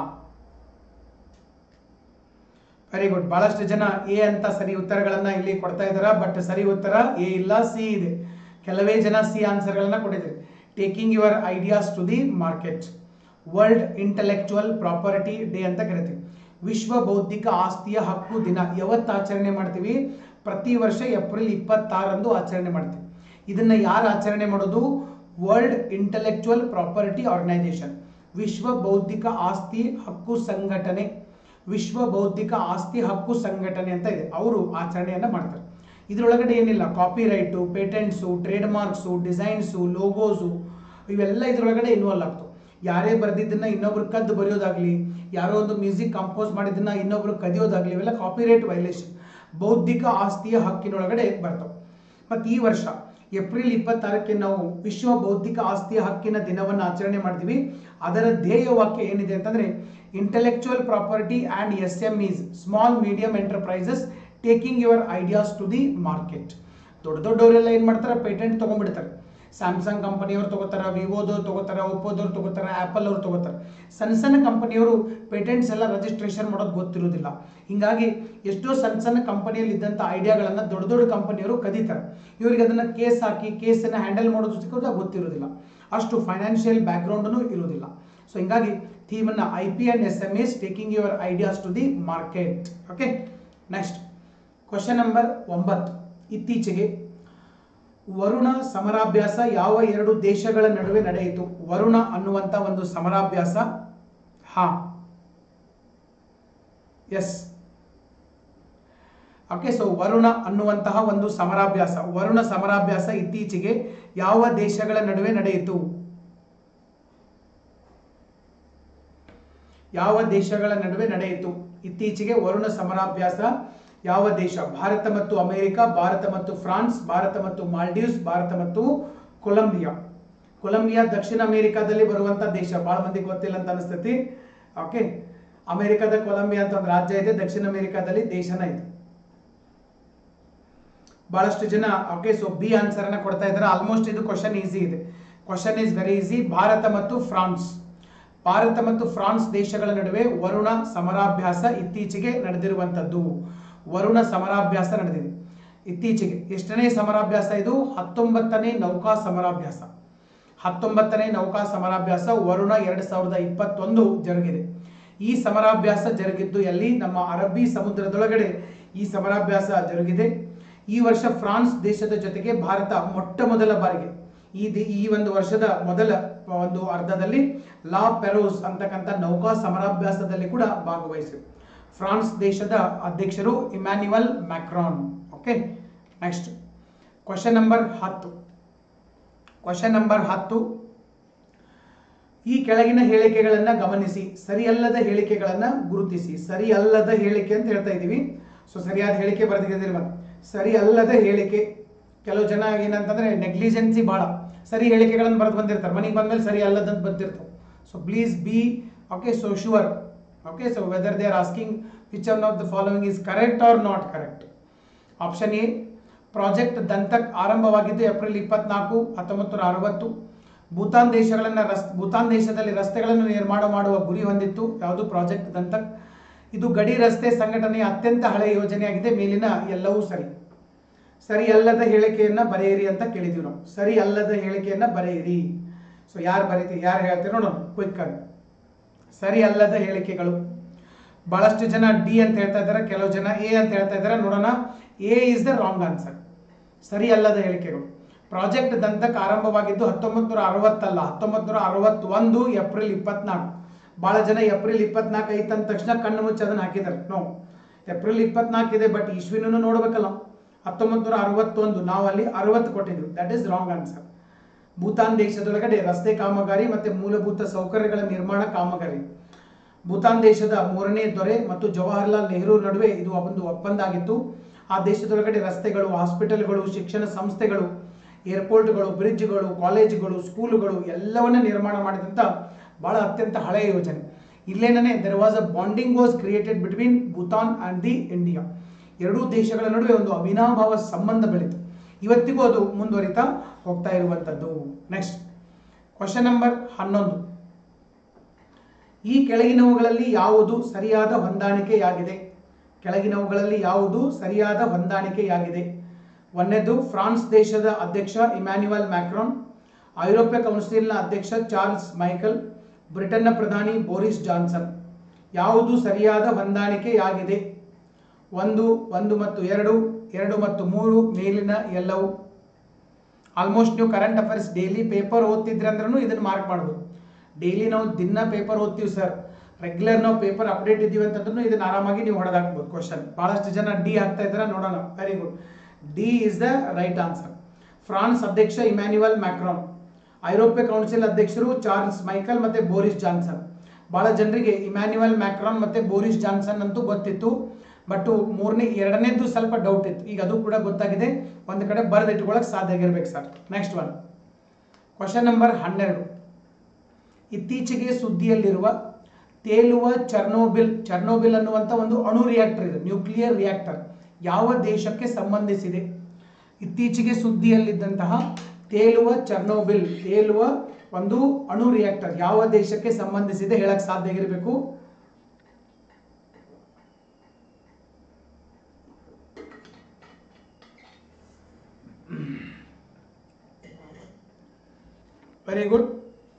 ವೆರಿ ಗುಡ್ ಬಹಳಷ್ಟು ಜನ ಎ ಅಂತ ಸರಿ ಉತ್ತರಗಳನ್ನ ಇಲ್ಲಿ ಕೊಡ್ತಾ ಇದಾರ ಬಟ್ ಸರಿ ಉತ್ತರ ಎ ಇಲ್ಲ ಸಿ ಇದೆ ಕೆಲವೇ ಜನ ಸಿ ಆನ್ಸರ್ಗಳನ್ನ ಕೊಟ್ಟಿದ್ದಾರೆ taking your ideas to the market world intellectual property day ಅಂತ ಕರಿತೀವಿ ವಿಶ್ವ ಬೌದ್ಧಿಕ ಆಸ್ತಿಯ ಹಕ್ಕು ದಿನ ಯಾವತ್ತು ಆಚರಣೆ ಮಾಡ್ತೀವಿ ಪ್ರತಿ ವರ್ಷ ಏಪ್ರಿಲ್ ಇಪ್ಪತ್ತಾರರಂದು ಆಚರಣೆ ಮಾಡ್ತೀವಿ ಇದನ್ನ ಯಾರು ಆಚರಣೆ ಮಾಡೋದು ವರ್ಲ್ಡ್ ಇಂಟೆಲೆಕ್ಚುವಲ್ ಪ್ರಾಪರ್ಟಿ ಆರ್ಗನೈಸೇಷನ್ ವಿಶ್ವ ಬೌದ್ಧಿಕ ಆಸ್ತಿ ಹಕ್ಕು ಸಂಘಟನೆ ವಿಶ್ವ ಬೌದ್ಧಿಕ ಆಸ್ತಿ ಹಕ್ಕು ಸಂಘಟನೆ ಅಂತ ಇದೆ ಅವರು ಆಚರಣೆಯನ್ನ ಮಾಡ್ತಾರೆ ಇದರೊಳಗಡೆ ಏನಿಲ್ಲ copyright patents trademarks designs logos ಇವೆಲ್ಲ ಇದರೊಳಗಡೆ ಇನ್ವಾಲ್ವ್ ಆಗ್ತವೆ ಯಾರೇ ಬರೆದಿದ್ದನ್ನ ಇನ್ನೊಬ್ರು ಕದ್ದು ಬರೆಯೋದಾಗ್ಲಿ ಯಾರೋ ಒಂದು ಮ್ಯೂಸಿಕ್ ಕಂಪೋಸ್ ಮಾಡಿದ್ದನ್ನ ಇನ್ನೊಬ್ರು ಕದಿಯೋದಾಗ್ಲಿ ಇವೆಲ್ಲ ಕಾಪಿರೈಟ್ ವೈಲೇಷನ್ ಬೌದ್ಧಿಕ ಆಸ್ತಿಯ ಹಕ್ಕಿನೊಳಗಡೆ ಬರ್ತವೆ ಮತ್ತು ಈ ವರ್ಷ ಏಪ್ರಿಲ್ ಇಪ್ಪತ್ತಾರಕ್ಕೆ ನಾವು ವಿಶ್ವ ಬೌದ್ಧಿಕ ಆಸ್ತಿಯ ಹಕ್ಕಿನ ದಿನವನ್ನು ಆಚರಣೆ ಮಾಡ್ತೀವಿ ಅದರ ಧ್ಯೇಯ ವಾಕ್ಯ ಏನಿದೆ ಅಂತಂದ್ರೆ intellectual property and S M is small medium enterprises taking your ideas to the market ದೊಡ್ಡ ದೊಡ್ಡವರೆಲ್ಲ ಏನು ಮಾಡ್ತಾರೆ ಪೇಟೆಂಟ್ ತೊಗೊಂಡ್ಬಿಡ್ತಾರೆ ಸ್ಯಾಮ್ಸಂಗ್ ಕಂಪನಿಯವ್ರು ತಗೋತಾರೆ ವಿವೋದವ್ರು ತಗೋತಾರೆ ಒಪ್ಪೋದವ್ರು ತಗೋತಾರೆ ಆ್ಯಪಲ್ ಅವ್ರು ತಗೋತಾರೆ ಸಣ್ಣ ಸಣ್ಣ ಕಂಪನಿಯವರು ಪೇಟೆಂಟ್ಸ್ ಎಲ್ಲ ರಿಜಿಸ್ಟ್ರೇಷನ್ ಮಾಡೋದು ಗೊತ್ತಿರೋದಿಲ್ಲ ಹಿಂಗಾಗಿ ಎಷ್ಟೋ ಸಣ್ಣ ಸಣ್ಣ ಕಂಪನಿಯಲ್ಲಿ ಇದ್ದಂಥ ಐಡಿಯಾಗಳನ್ನು ದೊಡ್ಡ ದೊಡ್ಡ ಕಂಪನಿಯವರು ಕದೀತಾರೆ ಇವರಿಗೆ ಅದನ್ನು ಕೇಸ್ ಹಾಕಿ ಕೇಸನ್ನು ಹ್ಯಾಂಡಲ್ ಮಾಡೋದು ಸಿಕ್ಕೋದು ಗೊತ್ತಿರೋದಿಲ್ಲ ಅಷ್ಟು ಫೈನಾನ್ಷಿಯಲ್ ಬ್ಯಾಕ್ಗ್ರೌಂಡೂ ಇರೋದಿಲ್ಲ ಸೊ ಹಿಂಗಾಗಿ ಥೀಮನ್ನು I P and S M S taking your ideas to the market okay next question number ಒಂಬತ್ತು ಇತ್ತೀಚೆಗೆ ವರುಣ ಸಮರಾಭ್ಯಾಸ ಯಾವ ಎರಡು ದೇಶಗಳ ನಡುವೆ ನಡೆಯಿತು ವರುಣ ಅನ್ನುವಂಥ ಒಂದು ಸಮರಾಭ್ಯಾಸ ಹಾ ಎಸ್ ಓಕೆ ಸೊ ವರುಣ ಅನ್ನುವಂತಹ ಒಂದು ಸಮರಾಭ್ಯಾಸ ವರುಣ ಸಮರಾಭ್ಯಾಸ ಇತ್ತೀಚೆಗೆ ಯಾವ ದೇಶಗಳ ನಡುವೆ ನಡೆಯಿತು ಯಾವ ದೇಶಗಳ ನಡುವೆ ನಡೆಯಿತು ಇತ್ತೀಚೆಗೆ ವರುಣ ಸಮರಾಭ್ಯಾಸ ಯಾವ ದೇಶ ಭಾರತ ಮತ್ತು ಅಮೆರಿಕ ಭಾರತ ಮತ್ತು ಫ್ರಾನ್ಸ್ ಭಾರತ ಮತ್ತು ಮಾಲ್ಡೀವ್ಸ್ ಭಾರತ ಮತ್ತು ಕೊಲಂಬಿಯಾ ಕೊಲಂಬಿಯಾ ದಕ್ಷಿಣ ಅಮೆರಿಕಾದಲ್ಲಿ ಬರುವಂತ ದೇಶ ಬಹಳ ಮಂದಿ ಗೊತ್ತಿಲ್ಲ ಅಂತ ಅನಿಸ್ತೈತಿ ಓಕೆ ಅಮೆರಿಕದ ಕೊಲಂಬಿಯಾ ಅಂತ ಒಂದು ರಾಜ್ಯ ಇದೆ ದಕ್ಷಿಣ ಅಮೆರಿಕಾದಲ್ಲಿ ದೇಶನ ಇದೆ ಬಹಳಷ್ಟು ಜನ ಓಕೆ ಸೊ ಬಿ ಆನ್ಸರ್ ಅನ್ನ ಕೊಡ್ತಾ ಇದ್ದಾರೆ ಆಲ್ಮೋಸ್ಟ್ ಇದು ಕ್ವಶನ್ ಈಸಿ ಇದೆ ಕ್ವಶನ್ ಇಸ್ ವೆರಿ ಈಸಿ ಭಾರತ ಮತ್ತು ಫ್ರಾನ್ಸ್ ಭಾರತ ಮತ್ತು ಫ್ರಾನ್ಸ್ ದೇಶಗಳ ನಡುವೆ ವರುಣ ಸಮರಾಭ್ಯಾಸ ಇತ್ತೀಚೆಗೆ ನಡೆದಿರುವಂತದ್ದು ವರುಣ ಸಮರಾಭ್ಯಾಸ ನಡೆದಿದೆ ಇತ್ತೀಚೆಗೆ ಎಷ್ಟನೇ ಸಮರಾಭ್ಯಾಸ ಇದು ಹತ್ತೊಂಬತ್ತನೇ ನೌಕಾ ಸಮರಾಭ್ಯಾಸ ಹತ್ತೊಂಬತ್ತನೇ ನೌಕಾ ಸಮರಾಭ್ಯಾಸ ವರುಣ ಎರಡ್ ಸಾವಿರದ ಇಪ್ಪತ್ತೊಂದು ಜರುಗಿದೆ ಈ ಸಮರಾಭ್ಯಾಸ ಜರುಗಿದ್ದು ಎಲ್ಲಿ ನಮ್ಮ ಅರಬ್ಬಿ ಸಮುದ್ರದೊಳಗಡೆ ಈ ಸಮರಾಭ್ಯಾಸ ಜರುಗಿದೆ ಈ ವರ್ಷ ಫ್ರಾನ್ಸ್ ದೇಶದ ಜೊತೆಗೆ ಭಾರತ ಮೊಟ್ಟ ಮೊದಲ ಬಾರಿಗೆ ಈ ದಿ- ಈ ಒಂದು ವರ್ಷದ ಮೊದಲ ಒಂದು ಅರ್ಧದಲ್ಲಿ ಲಾ ಪೆರೋಸ್ ಅಂತಕ್ಕಂಥ ನೌಕಾ ಸಮರಾಭ್ಯಾಸದಲ್ಲಿ ಕೂಡ ಭಾಗವಹಿಸಿದೆ ಫ್ರಾನ್ಸ್ ದೇಶದ ಅಧ್ಯಕ್ಷರು Emmanuel Macron okay next question number ಹತ್ತು ಕ್ವಶನ್ ನಂಬರ್ ಹತ್ತು ಈ ಕೆಳಗಿನ ಹೇಳಿಕೆಗಳನ್ನು ಗಮನಿಸಿ ಸರಿಯಲ್ಲದ ಹೇಳಿಕೆಗಳನ್ನು ಗುರುತಿಸಿ ಸರಿಯಲ್ಲದ ಹೇಳಿಕೆ ಅಂತ ಹೇಳ್ತಾ ಇದ್ದೀವಿ ಸೊ ಸರಿಯಾದ ಹೇಳಿಕೆ ಬರೆದಿದ್ದೀರಿ ಮತ್ತೆ ಸರಿ ಅಲ್ಲದ ಹೇಳಿಕೆ ಕೆಲವು ಜನ ಏನಂತಂದ್ರೆ ನೆಗ್ಲಿಜೆನ್ಸಿ ಭಾಳ ಸರಿ ಹೇಳಿಕೆಗಳನ್ನು ಬರೆದು ಬಂದಿರ್ತಾರೆ ಮನೆಗೆ ಬಂದ್ಮೇಲೆ ಸರಿ ಅಲ್ಲದಂತ ಬಂದಿರ್ತಾವೆ so please be okay so sure okay so whether they are asking which one of the following is correct or not correct option A project Dantak ಆರಂಭವಾಗಿದ್ದು ಏಪ್ರಿಲ್ ಇಪ್ಪತ್ನಾಲ್ಕು ಹತ್ತೊಂಬತ್ತು ನೂರ ಅರವತ್ತು ಭೂತಾನ್ ದೇಶಗಳನ್ನು ರಸ್ ಭೂತಾನ್ ದೇಶದಲ್ಲಿ ರಸ್ತೆಗಳನ್ನು ನಿರ್ಮಾಣ ಮಾಡುವ ಗುರಿ ಹೊಂದಿತ್ತು ಯಾವುದು ಪ್ರಾಜೆಕ್ಟ್ ದಂತಕ್ ಇದು ಗಡಿ ರಸ್ತೆ ಸಂಘಟನೆಯ ಅತ್ಯಂತ ಹಳೆಯ ಯೋಜನೆಯಾಗಿದೆ ಮೇಲಿನ ಎಲ್ಲವೂ ಸರಿ ಸರಿ ಅಲ್ಲದ ಹೇಳಿಕೆಯನ್ನ ಬರೆಯಿರಿ ಅಂತ ಕೇಳಿದೀವಿ ನಾವು ಸರಿ ಅಲ್ಲದ ಹೇಳಿಕೆಯನ್ನ ಬರೆಯಿರಿ ಸೊ ಯಾರು ಬರೀತೀರಿ ಯಾರು ಹೇಳ್ತೀರಿ ನೋಡೋಣ ಕ್ವಿಕ್ ಆಗಿ ಸರಿ ಅಲ್ಲದ ಹೇಳಿಕೆಗಳು ಬಹಳಷ್ಟು ಜನ ಡಿ ಅಂತ ಹೇಳ್ತಾ ಇದ್ದಾರೆ ಕೆಲವು ಜನ ಎ ಅಂತ ಹೇಳ್ತಾ ಇದ್ದಾರೆ ನೋಡೋಣ A is the wrong answer ಸರಿ ಅಲ್ಲದ ಹೇಳಿಕೆಗಳು ಪ್ರಾಜೆಕ್ಟ್ ದಂತಕ್ ಆರಂಭವಾಗಿದ್ದು ಹತ್ತೊಂಬತ್ತು ನೂರ ಅರವತ್ತಲ್ಲ ಹತ್ತೊಂಬತ್ತು ನೂರ ಅರವತ್ತೊಂದು ಏಪ್ರಿಲ್ ಇಪ್ಪತ್ನಾಲ್ಕು ಬಹಳ ಜನ ಏಪ್ರಿಲ್ ಇಪ್ಪತ್ನಾಲ್ಕು ಐತೆ ಅಂದ ತಕ್ಷಣ ಕಣ್ಣು ಮುಚ್ಚಿ ಅದನ್ನ ಹಾಕಿದ್ದಾರೆ ನೋ ಏಪ್ರಿಲ್ ಇಪ್ಪತ್ನಾಲ್ಕು ಇದೆ ಬಟ್ ಇಶ್ವಿನೂ ನೋಡ್ಬೇಕಲ್ಲ ಹತ್ತೊಂಬತ್ತು ನೂರ ಅರವತ್ತೊಂದು ನಾವು ಅಲ್ಲಿ ಅರವತ್ತು ಕೊಟ್ಟಿದ್ವಿ that is wrong answer Bhutan ದೇಶದೊಳಗಡೆ ರಸ್ತೆ ಕಾಮಗಾರಿ ಮತ್ತೆ ಮೂಲಭೂತ ಸೌಕರ್ಯಗಳ ನಿರ್ಮಾಣ ಕಾಮಗಾರಿ ಭೂತಾನ್ ದೇಶದ ಮೂರನೇ ದೊರೆ ಮತ್ತು ಜವಾಹರ್ಲಾಲ್ ನೆಹರು ನಡುವೆ ಇದು ಒಂದು ಒಪ್ಪಂದ ಆಗಿತ್ತು ಆ ದೇಶದೊಳಗಡೆ ರಸ್ತೆಗಳು ಹಾಸ್ಪಿಟಲ್ಗಳು ಶಿಕ್ಷಣ ಸಂಸ್ಥೆಗಳು ಏರ್ಪೋರ್ಟ್ಗಳು ಬ್ರಿಡ್ಜ್ಗಳು ಕಾಲೇಜುಗಳು ಸ್ಕೂಲುಗಳು ಎಲ್ಲವನ್ನ ನಿರ್ಮಾಣ ಮಾಡಿದಂಥ ಬಹಳ ಅತ್ಯಂತ ಹಳೆಯ ಯೋಜನೆ ಇಲ್ಲೇನೇ there was a bonding was created between Bhutan and the India ಎರಡೂ ದೇಶಗಳ ನಡುವೆ ಒಂದು ಅವಿನಾಭಾವ ಸಂಬಂಧ ಬೆಳೀತು ಇವತ್ತಿಗೂ ಅದು ಮುಂದುವರಿತಾ ಹೋಗ್ತಾ ಇರುವಂಥದ್ದು ನೆಕ್ಸ್ಟ್ ಕ್ವಶನ್ ನಂಬರ್ ಹನ್ನೊಂದು ಈ ಕೆಳಗಿನವುಗಳಲ್ಲಿ ಯಾವುದು ಸರಿಯಾದ ಹೊಂದಾಣಿಕೆಯಾಗಿದೆ ಕೆಳಗಿನವುಗಳಲ್ಲಿ ಯಾವುದು ಸರಿಯಾದ ಹೊಂದಾಣಿಕೆಯಾಗಿದೆ ಒಂದನೇದು ಫ್ರಾನ್ಸ್ ದೇಶದ ಅಧ್ಯಕ್ಷ ಇಮ್ಯಾನ್ಯುವಲ್ ಮ್ಯಾಕ್ರಾನ್ ಐರೋಪ್ಯ ಕೌನ್ಸಿಲ್ನ ಅಧ್ಯಕ್ಷ ಚಾರ್ಲ್ಸ್ ಮೈಕಲ್ ಬ್ರಿಟನ್ನ ಪ್ರಧಾನಿ ಬೋರಿಸ್ ಜಾನ್ಸನ್ ಯಾವುದು ಸರಿಯಾದ ಹೊಂದಾಣಿಕೆಯಾಗಿದೆ ಒಂದು ಒಂದು ಮತ್ತು ಎರಡು ಎರಡು ಮತ್ತು ಮೂರು ಮೇಲಿನ ಎಲ್ಲವು ಆಲ್ಮೋಸ್ಟ್ ನೀವು ಕರೆಂಟ್ ಅಫೇರ್ಸ್ ಡೈಲಿ ಪೇಪರ್ ಓದ್ತಿದ್ರೆ ಅಂದ್ರೂ ಇದನ್ನು ಮಾರ್ಕ್ ಮಾಡ್ಬೋದು ಡೈಲಿ ನಾವು ದಿನ ಪೇಪರ್ ಓದ್ತೀವಿ ಸರ್ ರೆಗ್ಯುಲರ್ ನಾವು ಪೇಪರ್ ಅಪ್ಡೇಟ್ ಇದ್ದೀವಿ ಅಂತಂದ್ರೂ ಇದನ್ನ ಆರಾಮಾಗಿ ನೀವು ಹೊಡೆದಾಕ್ಬೋದು ಕ್ವಶನ್ ಬಹಳಷ್ಟು ಜನ ಡಿ ಹಾಕ್ತಾ ಇದ್ದಾರೆ ನೋಡೋಣ very good D is the right answer France ಅಧ್ಯಕ್ಷ ಇಮ್ಯಾನ್ಯುವಲ್ ಮ್ಯಾಕ್ರಾನ್ ಐರೋಪ್ಯ ಕೌನ್ಸಿಲ್ ಅಧ್ಯಕ್ಷರು ಚಾರ್ಲ್ಸ್ ಮೈಕಲ್ ಮತ್ತೆ ಬೋರಿಸ್ ಜಾನ್ಸನ್ ಬಹಳ ಜನರಿಗೆ ಇಮ್ಯಾನ್ಯುವಲ್ ಮ್ಯಾಕ್ರಾನ್ ಮತ್ತೆ ಬೋರಿಸ್ ಜಾನ್ಸನ್ ಅಂತೂ ಗೊತ್ತಿತ್ತು ಬಟ್ ಮೂರನೇ ಎರಡನೇದು ಸ್ವಲ್ಪ ಡೌಟ್ ಇತ್ತು ಈಗ ಅದು ಕೂಡ ಗೊತ್ತಾಗಿದೆ ಒಂದು ಕಡೆ ಬರೆದಿಟ್ಕೊಳ್ಳೋಕೆ ಸಾಧ್ಯ ಆಗಿರ್ಬೇಕು sir next one question number ಹನ್ನೆರಡು ಇತ್ತೀಚೆಗೆ ಸುದ್ದಿಯಲ್ಲಿರುವ ತೇಲುವ ಚರ್ನೋಬಿಲ್ ಚರ್ನೋಬಿಲ್ ಅನ್ನುವಂಥ ಒಂದು ಅಣು ರಿಯಾಕ್ಟರ್ ಇದೆ ನ್ಯೂಕ್ಲಿಯರ್ ರಿಯಾಕ್ಟರ್ ಯಾವ ದೇಶಕ್ಕೆ ಸಂಬಂಧಿಸಿದೆ ಇತ್ತೀಚೆಗೆ ಸುದ್ದಿಯಲ್ಲಿದ್ದಂತಹ ತೇಲುವ ಚರ್ನೋಬಿಲ್ ತೇಲುವ ಒಂದು ಅಣು ರಿಯಾಕ್ಟರ್ ಯಾವ ದೇಶಕ್ಕೆ ಸಂಬಂಧಿಸಿದೆ ಹೇಳಕ್ ಸಾಧ್ಯ ಆಗಿರಬೇಕು ವೆರಿ ಗುಡ್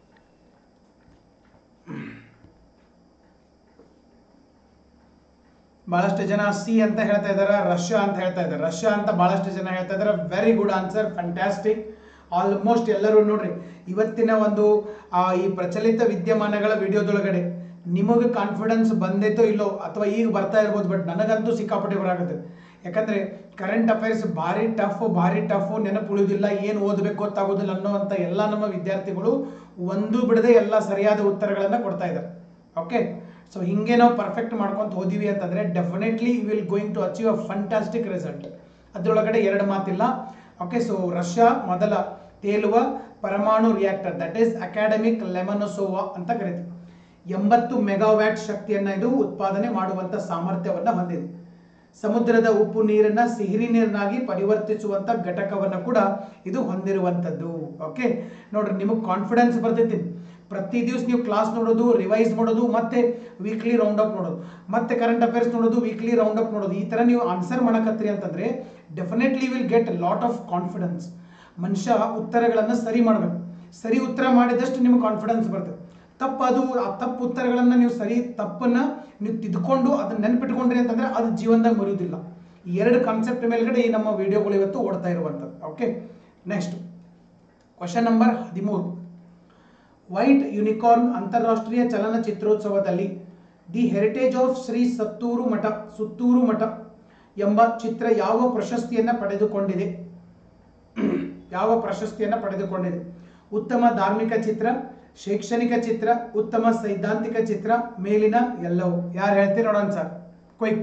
ಬಹಳಷ್ಟು ಜನ ಸಿ ಅಂತ ಹೇಳ್ತಾ ಇದ್ದಾರೆ ರಷ್ಯಾ ಅಂತ ಹೇಳ್ತಾ ಇದ್ದಾರೆ ರಷ್ಯಾ ಅಂತ ಬಹಳಷ್ಟು ಜನ ಹೇಳ್ತಾ ಇದ್ದಾರೆ very good answer fantastic almost ಎಲ್ಲರೂ ನೋಡ್ರಿ ಇವತ್ತಿನ ಒಂದು ಆ, ಈ ಪ್ರಚಲಿತ ವಿದ್ಯಮಾನಗಳ ವಿಡಿಯೋದೊಳಗಡೆ ನಿಮಗೆ ಕಾನ್ಫಿಡೆನ್ಸ್ ಬಂದೈತೋ ಇಲ್ಲೋ ಅಥವಾ ಈಗ ಬರ್ತಾ ಇರ್ಬೋದು ಬಟ್ ನನಗಂತೂ ಸಿಕ್ಕಾಪಟ್ಟೆ ಬರಾಗುತ್ತೆ ಯಾಕಂದ್ರೆ ಕರೆಂಟ್ ಅಫೇರ್ಸ್ ಭಾರಿ ಟಫ್ ಭಾರಿ ಟಫ್ ನೆನಪು ಉಳಿಯೋದಿಲ್ಲ ಏನು ಓದಬೇಕು ಗೊತ್ತಾಗೋದಿಲ್ಲ ಅನ್ನೋವಂಥ ಎಲ್ಲ ನಮ್ಮ ವಿದ್ಯಾರ್ಥಿಗಳು ಒಂದು ಬಿಡದೆ ಎಲ್ಲ ಸರಿಯಾದ ಉತ್ತರಗಳನ್ನು ಕೊಡ್ತಾ ಇದ್ದಾರೆ ಓಕೆ ಸೊ ಹಿಂಗೆ ನಾವು ಪರ್ಫೆಕ್ಟ್ ಮಾಡ್ಕೊಂತ ಹೋದಿವಿ ಅಂತಂದ್ರೆ definitely will going to achieve a fantastic result ಅದರೊಳಗಡೆ ಎರಡು ಮಾತಿಲ್ಲ ಓಕೆ ಸೊ ರಷ್ಯಾ ಮೊದಲ ತೇಲುವ ಪರಮಾಣು reactor that is academic Lomonosov ಅಂತ ಕರಿತೀವಿ ಎಂಬತ್ತು ಮೆಗಾವ್ಯಾಟ್ ಶಕ್ತಿಯನ್ನ ಇದು ಉತ್ಪಾದನೆ ಮಾಡುವಂತ ಸಾಮರ್ಥ್ಯವನ್ನ ಹೊಂದಿದೆ ಸಮುದ್ರದ ಉಪ್ಪು ನೀರನ್ನ ಸಿಹಿರಿ ನೀರನ್ನಾಗಿ ಪರಿವರ್ತಿಸುವಂತ ಘಟಕವನ್ನ ಕೂಡ ಇದು ಹೊಂದಿರುವಂತದ್ದು ಓಕೆ ನೋಡ್ರಿ ನಿಮಗೆ ಕಾನ್ಫಿಡೆನ್ಸ್ ಬರ್ತೈತಿ ಪ್ರತಿ ದಿವಸ ನೀವು ಕ್ಲಾಸ್ ನೋಡೋದು ರಿವೈಸ್ ಮಾಡೋದು ಮತ್ತೆ ವೀಕ್ಲಿ ರೌಂಡ್ ಅಪ್ ನೋಡೋದು ಮತ್ತೆ ಕರೆಂಟ್ ಅಫೇರ್ಸ್ ನೋಡೋದು ವೀಕ್ಲಿ ರೌಂಡ್ ಅಪ್ ನೋಡೋದು ಈ ತರ ನೀವು ಆನ್ಸರ್ ಮಾಡಕತ್ರಿ ಅಂತಂದ್ರೆ definitely will get lot of confidence ಮನುಷ್ಯ ಉತ್ತರಗಳನ್ನು ಸರಿ ಮಾಡಬೇಕು ಸರಿ ಉತ್ತರ ಮಾಡಿದಷ್ಟು ನಿಮಗೆ ಕಾನ್ಫಿಡೆನ್ಸ್ ಬರ್ತದೆ ತಪ್ಪು ಅದು ಆ ತಪ್ಪು ಉತ್ತರಗಳನ್ನು ನೀವು ಸರಿ ತಪ್ಪನ್ನ ನೀವು ತಿದ್ಕೊಂಡು ಅದನ್ನ ನೆನ್ಪಿಟ್ಕೊಂಡ್ರಿ ಅಂತಂದ್ರೆ ಅದು ಜೀವನದಾಗ ಮರೆಯುವುದಿಲ್ಲ ಈ ಎರಡು ಕಾನ್ಸೆಪ್ಟ್ ಮೇಲ್ಗಡೆ ಈ ನಮ್ಮ ವಿಡಿಯೋಗಳು ಇವತ್ತು ಓಡ್ತಾ ಇರುವಂಥದ್ದು ಓಕೆ ನೆಕ್ಸ್ಟ್ ಕ್ವಶನ್ ನಂಬರ್ ಹದಿಮೂರು ವೈಟ್ ಯುನಿಕಾರ್ನ್ ಅಂತಾರಾಷ್ಟ್ರೀಯ ಚಲನಚಿತ್ರೋತ್ಸವದಲ್ಲಿ the heritage of Shri Sattur Math Suttur ಮಠ ಎಂಬ ಚಿತ್ರ ಯಾವ ಪ್ರಶಸ್ತಿಯನ್ನ ಪಡೆದುಕೊಂಡಿದೆ ಯಾವ ಪ್ರಶಸ್ತಿಯನ್ನ ಪಡೆದುಕೊಂಡಿದೆ ಉತ್ತಮ ಧಾರ್ಮಿಕ ಚಿತ್ರ ಶೈಕ್ಷಣಿಕ ಚಿತ್ರ ಉತ್ತಮ ಸೈದ್ಧಾಂತಿಕ ಚಿತ್ರ ಮೇಲಿನ ಎಲ್ಲವೂ ಯಾರು ಹೇಳ್ತೀರಿ ನೋಡೋಣ ಸರ್ ಕ್ವಿಕ್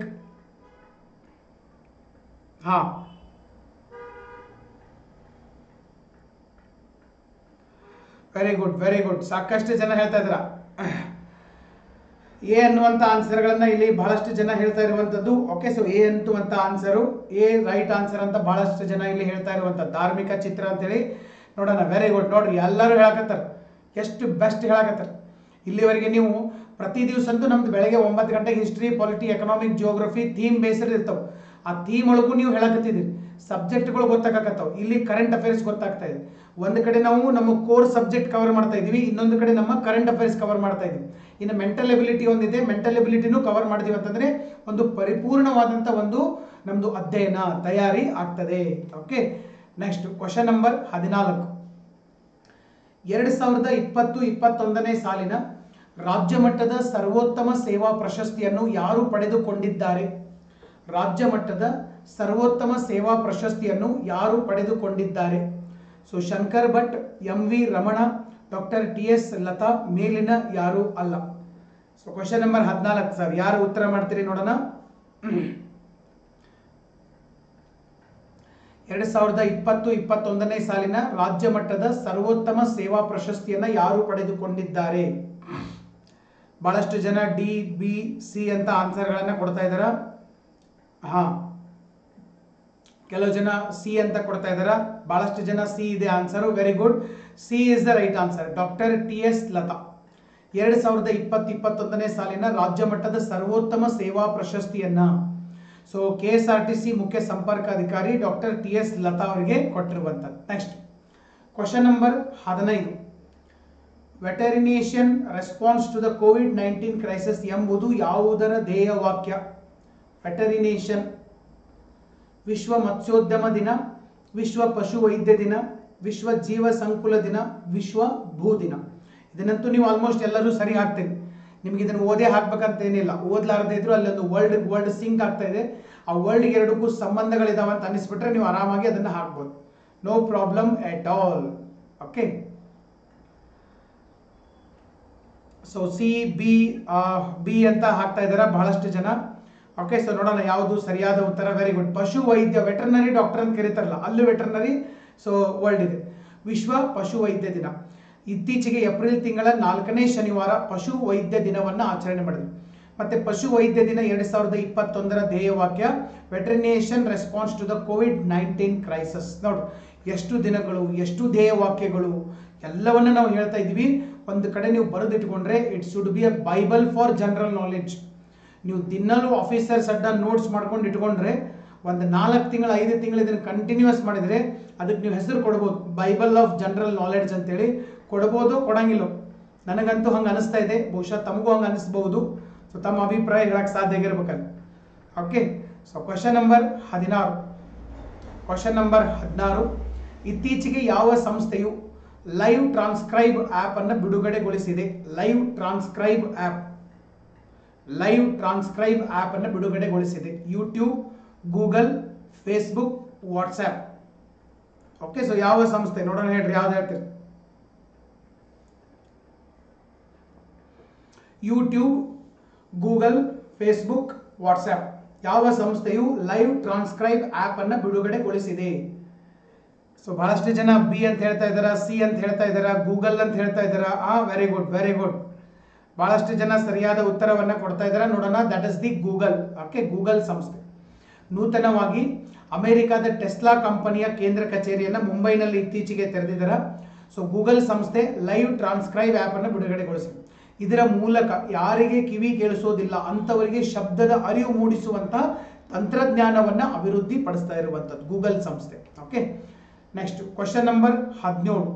ಹಾ ವೆರಿ ಗುಡ್ ವೆರಿ ಗುಡ್ ಸಾಕಷ್ಟು ಜನ ಹೇಳ್ತಾ ಇದ್ರ ಎ ಅನ್ನುವಂತ ಆನ್ಸರ್ಗಳನ್ನ ಇಲ್ಲಿ ಬಹಳಷ್ಟು ಜನ ಹೇಳ್ತಾ ಇರುವಂತದ್ದು ಓಕೆ ಸೊ ಎ ಅನ್ನುವಂತ ಆನ್ಸರು ಎ ರೈಟ್ ಆನ್ಸರ್ ಅಂತ ಬಹಳಷ್ಟು ಜನ ಇಲ್ಲಿ ಹೇಳ್ತಾ ಇರುವಂತ ಧಾರ್ಮಿಕ ಚಿತ್ರ ಅಂತೇಳಿ ನೋಡೋಣ ವೆರಿ ಗುಡ್ ನೋಡ್ರಿ ಎಲ್ಲರೂ ಹೇಳಕತ್ತಾರ ಎಷ್ಟು ಬೆಸ್ಟ್ ಹೇಳಕತ್ತಾರ ಇಲ್ಲಿವರೆಗೆ ನೀವು ಪ್ರತಿ ದಿವಸ ಅಂತೂ ನಮ್ದು ಬೆಳಗ್ಗೆ ಒಂಬತ್ತು ಗಂಟೆಗೆ history polity economic geography theme based ಇರ್ತಾವ ಆ ಥೀಮ್ ಒಳಗೂ ನೀವು ಹೇಳಕತ್ತಿದ್ದೀರಿ ಸಬ್ಜೆಕ್ಟ್ಗಳು ಗೊತ್ತಾಗಕತ್ತಾವ ಇಲ್ಲಿ ಕರೆಂಟ್ ಅಫೇರ್ಸ್ ಗೊತ್ತಾಗ್ತಾ ಇದೆ ಒಂದು ಕಡೆ ನಾವು ನಮ್ಮ ಕೋರ್ ಸಬ್ಜೆಕ್ಟ್ ಕವರ್ ಮಾಡ್ತಾ ಇದೀವಿ ಇನ್ನೊಂದು ಕಡೆ ನಮ್ಮ ಕರೆಂಟ್ ಅಫೇರ್ಸ್ ಕವರ್ ಮಾಡ್ತಾ ಇದೀವಿ ಇನ್ನು ಮೆಂಟಲ್ ಎಬಿಲಿಟಿ ಒಂದಿದೆ ಮೆಂಟಲ್ ಎಬಿಲಿಟಿನೂ ಕವರ್ ಮಾಡಿದೀವಿ ಅಂತಂದ್ರೆ ಒಂದು ಪರಿಪೂರ್ಣವಾದಂಥ ಒಂದು ನಮ್ದು ಅಧ್ಯಯನ ತಯಾರಿ ಆಗ್ತದೆ ಓಕೆ ನೆಕ್ಸ್ಟ್ ಕ್ವಶನ್ ನಂಬರ್ ಹದಿನಾಲ್ಕು ಎರಡು ಸಾವಿರದ ಇಪ್ಪತ್ತು ಇಪ್ಪತ್ತೊಂದನೇ ಸಾಲಿನ ರಾಜ್ಯ ಮಟ್ಟದ ಸರ್ವೋತ್ತಮ ಸೇವಾ ಪ್ರಶಸ್ತಿಯನ್ನು ಯಾರು ಪಡೆದುಕೊಂಡಿದ್ದಾರೆ ರಾಜ್ಯ ಮಟ್ಟದ ಸರ್ವೋತ್ತಮ ಸೇವಾ ಪ್ರಶಸ್ತಿಯನ್ನು ಯಾರು ಪಡೆದುಕೊಂಡಿದ್ದಾರೆ so Shankar Bhat M V Ramana doctor T S Latha ಮೇಲಿನ ಯಾರು ಅಲ್ಲ ಸೊ ಕ್ವಶನ್ ನಂಬರ್ ಹದಿನಾಲ್ಕು ಸರ್ ಯಾರು ಉತ್ತರ ಮಾಡ್ತೀರಿ ನೋಡೋಣ ಎರಡು ಸಾವಿರದ ಇಪ್ಪತ್ತು ಇಪ್ಪತ್ತೊಂದನೇ ಸಾಲಿನ ರಾಜ್ಯ ಮಟ್ಟದ ಸರ್ವೋತ್ತಮ ಸೇವಾ ಪ್ರಶಸ್ತಿಯನ್ನ ಯಾರು ಪಡೆದುಕೊಂಡಿದ್ದಾರೆ ಬಹಳಷ್ಟು ಜನ ಡಿ ಬಿ ಸಿ ಅಂತ ಆನ್ಸರ್ಗಳನ್ನ ಕೊಡ್ತಾ ಇದ್ದಾರ ಹಾ ಕೆಲವು ಜನ ಸಿ ಅಂತ ಕೊಡ್ತಾ ಇದ್ದಾರ ಬಹಳಷ್ಟು ಜನ ಸಿ ಇದೆ answer very good C is the right answer doctor T S Latha ಎರಡು ಸಾವಿರದ ಇಪ್ಪತ್ತು ಇಪ್ಪತ್ತೊಂದನೇ ಸಾಲಿನ ರಾಜ್ಯ ಮಟ್ಟದ ಸರ್ವೋತ್ತಮ ಸೇವಾ ಪ್ರಶಸ್ತಿಯನ್ನ so K S R T C ಮುಖ್ಯ ಸಂಪರ್ಕ ಅಧಿಕಾರಿ ಡಾಕ್ಟರ್ ಟಿ ಎಸ್ ಲತಾ ಅವರಿಗೆ ಕೊಟ್ಟಿರುವಂಥದ್ದು ನೆಕ್ಸ್ಟ್ ಕ್ವಶನ್ ನಂಬರ್ ಹದಿನೈದು veterinarian response to the COVID nineteen crisis ಎಂಬುದು ಯಾವುದರ ಧ್ಯೇಯವಾಕ್ಯ ವೆಟರಿನೇಷನ್ ವಿಶ್ವ ಮತ್ಸ್ಯೋದ್ಯಮ ದಿನ ವಿಶ್ವ ಪಶು ವೈದ್ಯ ದಿನ ವಿಶ್ವ ಜೀವ ಸಂಕುಲ ದಿನ ವಿಶ್ವ ಭೂ ದಿನ ಇದನ್ನಂತೂ ನೀವು ಆಲ್ಮೋಸ್ಟ್ ಎಲ್ಲರೂ ಸರಿ ಹಾಕ್ತೀರಿ ನಿಮ್ಗೆ ಇದನ್ನು ಓದೇ ಹಾಕ್ಬೇಕಂತ ಏನಿಲ್ಲ ಓದ್ಲಾರದೇ ಇದ್ರು ಅಲ್ಲೊಂದು ವರ್ಲ್ಡ್ ವರ್ಲ್ಡ್ ಸಿಂಕ್ ಆಗ್ತಾ ಇದೆ ಆ ವರ್ಲ್ಡ್ ಎರಡಕ್ಕೂ ಸಂಬಂಧಗಳಿದಾವೆ ಅಂತ ಅನಿಸ್ಬಿಟ್ರೆ ನೀವು ಆರಾಮಾಗಿ ಅದನ್ನ ಹಾಕ್ಬೋದು no problem at all okay so C B B ಅಂತ ಹಾಕ್ತಾ ಇದ್ದಾರೆ ಬಹಳಷ್ಟು ಜನ ಓಕೆ ಸೊ ನೋಡೋಣ ಯಾವುದು ಸರಿಯಾದ ಉತ್ತರ ವೆರಿ ಗುಡ್ ಪಶು ವೈದ್ಯ ವೆಟರ್ನರಿ ಡಾಕ್ಟರ್ ಅಂತ ಕರೀತಾರಲ್ಲ ಅಲ್ಲೂ ವೆಟರ್ನರಿ ಸೊ ವರ್ಲ್ಡ್ ಇದೆ ವಿಶ್ವ ಪಶು ವೈದ್ಯ ದಿನ ಇತ್ತೀಚೆಗೆ ಏಪ್ರಿಲ್ ತಿಂಗಳ ನಾಲ್ಕನೇ ಶನಿವಾರ ಪಶು ವೈದ್ಯ ದಿನವನ್ನ ಆಚರಣೆ ಮಾಡಿದ್ರು ಮತ್ತೆ ಪಶು ವೈದ್ಯ ದಿನ ಎರಡ್ ಸಾವಿರದ ಇಪ್ಪತ್ತೊಂದರ ಧ್ಯೇಯವಾಕ್ಯ veterinarian response to the COVID nineteen crisis ನೋಡು ಎಷ್ಟು ದಿನಗಳು ಎಷ್ಟು ಧ್ಯೇಯವಾಕ್ಯಗಳು ಎಲ್ಲವನ್ನ ನಾವು ಹೇಳ್ತಾ ಇದ್ವಿ ಒಂದು ಕಡೆ ನೀವು ಬರೆದಿಟ್ಕೊಂಡ್ರೆ it should be a Bible for general knowledge ನೀವು ದಿನಲೂ ಆಫೀಸರ್ಸ್ ಅಡ್ಡ ನೋಟ್ಸ್ ಮಾಡ್ಕೊಂಡು ಇಟ್ಕೊಂಡ್ರೆ ಒಂದು ನಾಲ್ಕು ತಿಂಗಳು ಐದು ತಿಂಗಳು ಇದನ್ನು ಕಂಟಿನ್ಯೂಸ್ ಮಾಡಿದರೆ ಅದಕ್ಕೆ ನೀವು ಹೆಸರು ಕೊಡ್ಬೋದು ಬೈಬಲ್ ಆಫ್ ಜನರಲ್ ನಾಲೆಡ್ಜ್ ಅಂತೇಳಿ ಕೊಡ್ಬೋದು ಕೊಡಂಗಿಲ್ಲ ನನಗಂತೂ ಹಂಗೆ ಅನಿಸ್ತಾ ಇದೆ ಬಹುಶಃ ತಮಗೂ ಹಂಗೆ ಅನಿಸ್ಬಹುದು ಸೊ ತಮ್ಮ ಅಭಿಪ್ರಾಯ ಹೇಳಕ್ಕೆ ಸಾಧ್ಯ ಆಗಿರ್ಬೇಕಲ್ಲ ಓಕೆ ಸೊ ಕ್ವಶನ್ ನಂಬರ್ ಹದಿನಾರು ಕ್ವಶನ್ ನಂಬರ್ ಹದಿನಾರು ಇತ್ತೀಚೆಗೆ ಯಾವ ಸಂಸ್ಥೆಯು ಲೈವ್ ಟ್ರಾನ್ಸ್ಕ್ರೈಬ್ ಆ್ಯಪ್ ಅನ್ನು ಬಿಡುಗಡೆಗೊಳಿಸಿದೆ live transcribe app live transcribe app ಅನ್ನು ಬಿಡುಗಡೆಗೊಳಿಸಿದೆ YouTube Google Facebook WhatsApp okay so ಯಾವ ಸಂಸ್ಥೆ ನೋಡೋಣ ಹೇಳ್ರಿ ಯಾವ್ದು ಹೇಳ್ತೀರಿ ಯೂಟ್ಯೂಬ್ ಗೂಗಲ್ ಫೇಸ್ಬುಕ್ ವಾಟ್ಸ್ಆ್ಯಪ್ ಯಾವ ಸಂಸ್ಥೆಯು ಲೈವ್ ಟ್ರಾನ್ಸ್ಕ್ರೈಬ್ ಆ್ಯಪ್ ಅನ್ನು ಬಿಡುಗಡೆಗೊಳಿಸಿದೆ ಸೊ ಬಹಳಷ್ಟು ಜನ ಬಿ ಅಂತ ಹೇಳ್ತಾ ಇದ್ದಾರಾ ಸಿ ಅಂತ ಹೇಳ್ತಾ ಇದ್ದಾರಾ ಗೂಗಲ್ ಅಂತ ಹೇಳ್ತಾ ಇದ್ದಾರಾ ಆ ವೆರಿ ಗುಡ್ ವೆರಿ ಗುಡ್ ಬಹಳಷ್ಟು ಜನ ಸರಿಯಾದ ಉತ್ತರವನ್ನ ಕೊಡ್ತಾ ಇದ್ದಾರೆ ನೋಡೋಣ that is the Google okay Google ಸಂಸ್ಥೆ ನೂತನವಾಗಿ ಅಮೆರಿಕದ ಟೆಸ್ಲಾ ಕಂಪನಿಯ ಕೇಂದ್ರ ಕಚೇರಿಯನ್ನು ಮುಂಬೈನಲ್ಲಿ ಇತ್ತೀಚೆಗೆ ತೆರೆದಿದ್ದಾರೆ ಸೊ ಗೂಗಲ್ ಸಂಸ್ಥೆ ಲೈವ್ ಟ್ರಾನ್ಸ್ಕ್ರೈಬ್ ಆ್ಯಪ್ ಅನ್ನು ಬಿಡುಗಡೆಗೊಳಿಸಿದೆ ಇದರ ಮೂಲಕ ಯಾರಿಗೆ ಕಿವಿ ಕೇಳಿಸೋದಿಲ್ಲ ಅಂಥವರಿಗೆ ಶಬ್ದದ ಅರಿವು ಮೂಡಿಸುವಂತ ತಂತ್ರಜ್ಞಾನವನ್ನ ಅಭಿವೃದ್ಧಿ ಪಡಿಸ್ತಾ ಇರುವಂಥದ್ದು ಗೂಗಲ್ ಸಂಸ್ಥೆ ಓಕೆ ನೆಕ್ಸ್ಟ್ ಕ್ವಶನ್ ನಂಬರ್ ಹದಿನೇಳು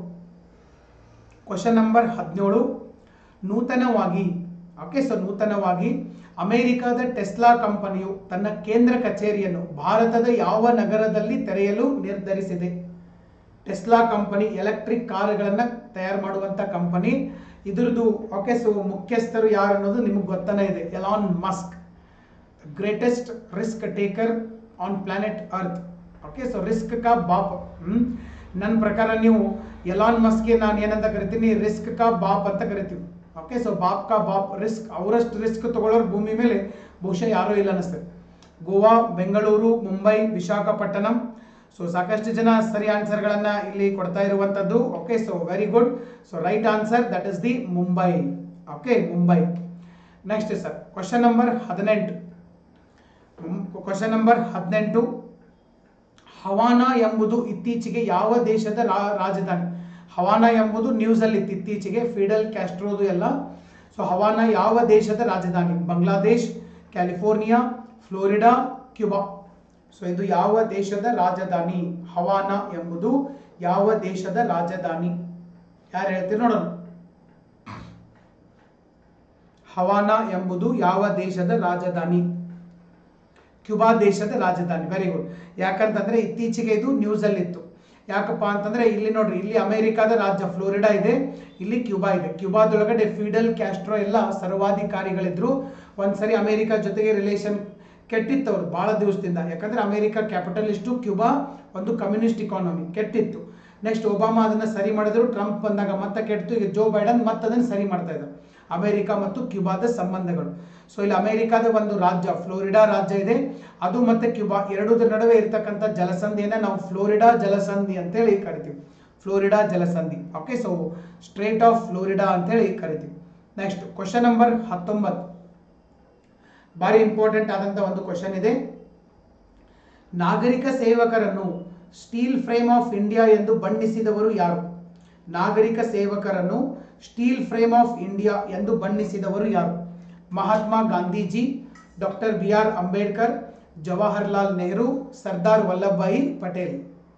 ಕ್ವಶನ್ ನಂಬರ್ ಹದಿನೇಳು ನೂತನವಾಗಿ ಓಕೆ ಸೊ ನೂತನವಾಗಿ ಅಮೆರಿಕದ ಟೆಸ್ಲಾ ಕಂಪನಿಯು ತನ್ನ ಕೇಂದ್ರ ಕಚೇರಿಯನ್ನು ಭಾರತದ ಯಾವ ನಗರದಲ್ಲಿ ತೆರೆಯಲು ನಿರ್ಧರಿಸಿದೆ ಟೆಸ್ಲಾ ಕಂಪನಿ ಎಲೆಕ್ಟ್ರಿಕ್ ಕಾರುಗಳನ್ನು ತಯಾರು ಮಾಡುವಂತ ಕಂಪನಿ ಇದ್ರದ್ದು ಓಕೆ ಸೊ ಮುಖ್ಯಸ್ಥರು ಯಾರು ಅನ್ನೋದು ನಿಮಗೆ ಗೊತ್ತಾನೆ ಇದೆ Elon Musk greatest risk taker on planet earth okay so risk ಕಾ ಬಾಪ್ ಹ್ಮ್ ನನ್ನ ಪ್ರಕಾರ ನೀವು ಎಲಾನ್ ಮಸ್ಕ್ಗೆ ನಾನು ಏನಂತ ಕರಿತೀನಿ ರಿಸ್ಕ್ ಕಾ ಬಾಪ್ ಅಂತ ಕರಿತೀವಿ ಓಕೆ ಸೊ ಬಾಪ್ ಕಾ ಬಾಪ್ ರಿಸ್ಕ್ ಅವರಷ್ಟು ರಿಸ್ಕ್ ತಗೊಳ್ಳೋರು ಭೂಮಿ ಮೇಲೆ ಬಹುಶಃ ಯಾರೂ ಇಲ್ಲ ಅನಿಸ್ತದೆ ಗೋವಾ ಬೆಂಗಳೂರು ಮುಂಬೈ ವಿಶಾಖಪಟ್ಟಣಂ ಸೊ ಸಾಕಷ್ಟು ಜನ ಸರಿ ಆನ್ಸರ್ಗಳನ್ನ ಇಲ್ಲಿ ಕೊಡ್ತಾ ಇರುವಂತದ್ದು okay so very good so right answer that is the Mumbai okay Mumbai next sir question number ಹದಿನೆಂಟು ಕ್ವಶನ್ ನಂಬರ್ ಹದಿನೆಂಟು ಹವಾನಾ ಎಂಬುದು ಇತ್ತೀಚೆಗೆ ಯಾವ ದೇಶದ ರಾ- ರಾಜಧಾನಿ ಹವಾನಾ ಎಂಬುದು ನ್ಯೂಸ್ ಅಲ್ಲಿ ಇತ್ತು ಇತ್ತೀಚೆಗೆ ಫಿಡಲ್ ಕ್ಯಾಸ್ಟ್ರೋದು ಎಲ್ಲ ಸೊ ಹವಾನಾ ಯಾವ ದೇಶದ ರಾಜಧಾನಿ Bangladesh California Florida Cuba so ಇದು ಯಾವ ದೇಶದ ರಾಜಧಾನಿ ಹವಾನಾ ಎಂಬುದು ಯಾವ ದೇಶದ ರಾಜಧಾನಿ ಯಾರು ಹೇಳ್ತೀರಿ ನೋಡೋಣ ಹವಾನಾ ಎಂಬುದು ಯಾವ ದೇಶದ ರಾಜಧಾನಿ ಕ್ಯೂಬಾ ದೇಶದ ರಾಜಧಾನಿ ವೆರಿ ಗುಡ್ ಯಾಕಂತಂದ್ರೆ ಇತ್ತೀಚೆಗೆ ಇದು ನ್ಯೂಸ್ ಅಲ್ಲಿ ಇತ್ತು ಯಾಕಪ್ಪ ಅಂತಂದ್ರೆ ಇಲ್ಲಿ ನೋಡ್ರಿ ಇಲ್ಲಿ ಅಮೆರಿಕಾದ ರಾಜ್ಯ ಫ್ಲೋರಿಡಾ ಇದೆ ಇಲ್ಲಿ ಕ್ಯೂಬಾ ಇದೆ ಕ್ಯೂಬಾದೊಳಗಡೆ ಫಿಡಲ್ ಕ್ಯಾಸ್ಟ್ರೋ ಎಲ್ಲ ಸರ್ವಾಧಿಕಾರಿಗಳಿದ್ರು ಒಂದ್ಸರಿ ಅಮೆರಿಕ ಜೊತೆಗೆ ರಿಲೇಷನ್ ಕೆಟ್ಟಿತ್ತು ಅವ್ರು ಬಹಳ ದಿವಸದಿಂದ ಯಾಕಂದ್ರೆ ಅಮೆರಿಕ ಕ್ಯಾಪಿಟಲಿಸ್ಟು ಕ್ಯೂಬಾ ಒಂದು ಕಮ್ಯುನಿಸ್ಟ್ ಇಕಾನಮಿ ಕೆಟ್ಟಿತ್ತು ನೆಕ್ಸ್ಟ್ ಒಬಾಮಾ ಅದನ್ನ ಸರಿ ಮಾಡಿದ್ರು ಟ್ರಂಪ್ ಬಂದಾಗ ಮತ್ತೆ ಕೆಟ್ಟಿತು ಈಗ ಜೋ ಬೈಡನ್ ಮತ್ತೆ ಅದನ್ನ ಸರಿ ಮಾಡ್ತಾ ಇದ್ದಾರೆ ಅಮೆರಿಕ ಮತ್ತು ಕ್ಯೂಬಾದ ಸಂಬಂಧಗಳು ಸೊ ಇಲ್ಲಿ ಅಮೆರಿಕಾದ ಒಂದು ರಾಜ್ಯ ಫ್ಲೋರಿಡಾ ರಾಜ್ಯ ಇದೆ ಅದು ಮತ್ತೆ ಕ್ಯೂಬಾ ಎರಡೂದ್ರ ನಡುವೆ ಇರ್ತಕ್ಕಂಥ ಜಲಸಂಧಿಯನ್ನ ನಾವು ಫ್ಲೋರಿಡಾ ಜಲಸಂಧಿ ಅಂತೇಳಿ ಕರಿತೀವಿ ಫ್ಲೋರಿಡಾ ಜಲಸಂಧಿ okay so strait of Florida ಅಂತೇಳಿ ಕರಿತೀವಿ ನೆಕ್ಸ್ಟ್ ಕ್ವಶನ್ ನಂಬರ್ ಹತ್ತೊಂಬತ್ತು ಭಾರಿ ಇಂಪಾರ್ಟೆಂಟ್ ಆದಂತ ಒಂದು ಕ್ವಶನ್ ಇದೆ ನಾಗರಿಕ ಸೇವಕರನ್ನು ಸ್ಟೀಲ್ ಫ್ರೇಮ್ ಆಫ್ ಇಂಡಿಯಾ ಎಂದು ಬಣ್ಣಿಸಿದವರು ಯಾರು ನಾಗರಿಕ ಸೇವಕರನ್ನು ಸ್ಟೀಲ್ ಫ್ರೇಮ್ ಆಫ್ ಇಂಡಿಯಾ ಎಂದು ಬಣ್ಣಿಸಿದವರು ಯಾರು Mahatma Gandhiji doctor B R Ambedkar Jawaharlal Nehru Sardar Vallabhbhai Patel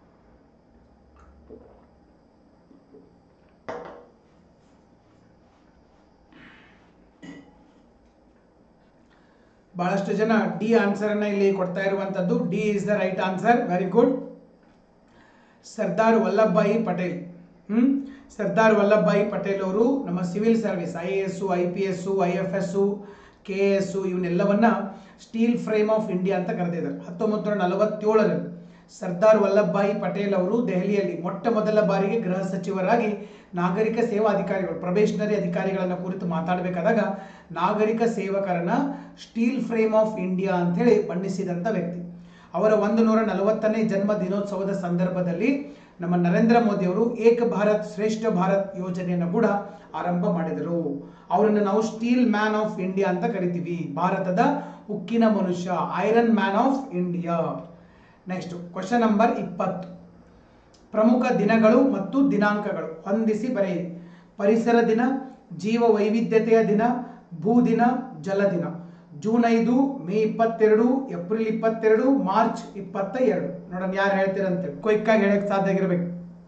ಬಹಳಷ್ಟು ಜನ ಡಿ ಆನ್ಸರ್ ಅನ್ನ ಇಲ್ಲಿ ಕೊಡ್ತಾ ಇರುವಂತದ್ದು D is the right answer very good Sardar Vallabhbhai Patel hmm Sardar Vallabhbhai Patel ಅವರು ನಮ್ಮ civil service I A S I P S I F S K S ಇವನ್ನೆಲ್ಲವನ್ನ ಸ್ಟೀಲ್ ಫ್ರೇಮ್ ಆಫ್ ಇಂಡಿಯಾ ಅಂತ ಕರೆದಿದ್ದಾರೆ ಹತ್ತೊಂಬತ್ತು ನೂರ ನಲವತ್ತೇಳರಲ್ಲಿ ಸರ್ದಾರ್ ವಲ್ಲಭಭಾಯಿ ಪಟೇಲ್ ಅವರು ದೆಹಲಿಯಲ್ಲಿ ಮೊಟ್ಟ ಮೊದಲ ಬಾರಿಗೆ ಗೃಹ ಸಚಿವರಾಗಿ ನಾಗರಿಕ ಸೇವಾ ಅಧಿಕಾರಿಗಳು ಪ್ರೊಬೇಷನರಿ ಅಧಿಕಾರಿಗಳನ್ನ ಕುರಿತು ಮಾತಾಡಬೇಕಾದಾಗ ನಾಗರಿಕ ಸೇವಕರನ್ನ ಸ್ಟೀಲ್ ಫ್ರೇಮ್ ಆಫ್ ಇಂಡಿಯಾ ಅಂತೇಳಿ ಬಣ್ಣಿಸಿದಂಥ ವ್ಯಕ್ತಿ ಅವರ ಒಂದು ನೂರ ನಲವತ್ತನೇ ಜನ್ಮ ದಿನೋತ್ಸವದ ಸಂದರ್ಭದಲ್ಲಿ ನಮ್ಮ ನರೇಂದ್ರ ಮೋದಿ ಅವರು ಏಕ ಭಾರತ್ ಶ್ರೇಷ್ಠ ಭಾರತ್ ಯೋಜನೆಯನ್ನು ಕೂಡ ಆರಂಭ ಮಾಡಿದರು ಅವರನ್ನು ನಾವು ಸ್ಟೀಲ್ ಮ್ಯಾನ್ ಆಫ್ ಇಂಡಿಯಾ ಅಂತ ಕರಿತೀವಿ ಭಾರತದ ಉಕ್ಕಿನ ಮನುಷ್ಯ iron man of India next question number ಇಪ್ಪತ್ತು ಪ್ರಮುಖ ದಿನಗಳು ಮತ್ತು ದಿನಾಂಕಗಳು ಹೊಂದಿಸಿ ಬರೆಯಿರಿ ಪರಿಸರ ದಿನ ಜೀವ ವೈವಿಧ್ಯತೆಯ ದಿನ ಭೂ ದಿನ ಜಲ ದಿನ ಜೂನ್ ಐದು ಮೇ ಇಪ್ಪತ್ತೆರಡು ಏಪ್ರಿಲ್ ಇಪ್ಪತ್ತೆರಡು ಮಾರ್ಚ್ ಇಪ್ಪತ್ತ ಎರಡು ನೋಡೋಣ ಯಾರು ಹೇಳ್ತೀರಂತೆ ಕ್ವಿಕ್ ಆಗಿ ಹೇಳಕ್ ಸಾಧ್ಯ ಆಗಿರ್ಬೇಕು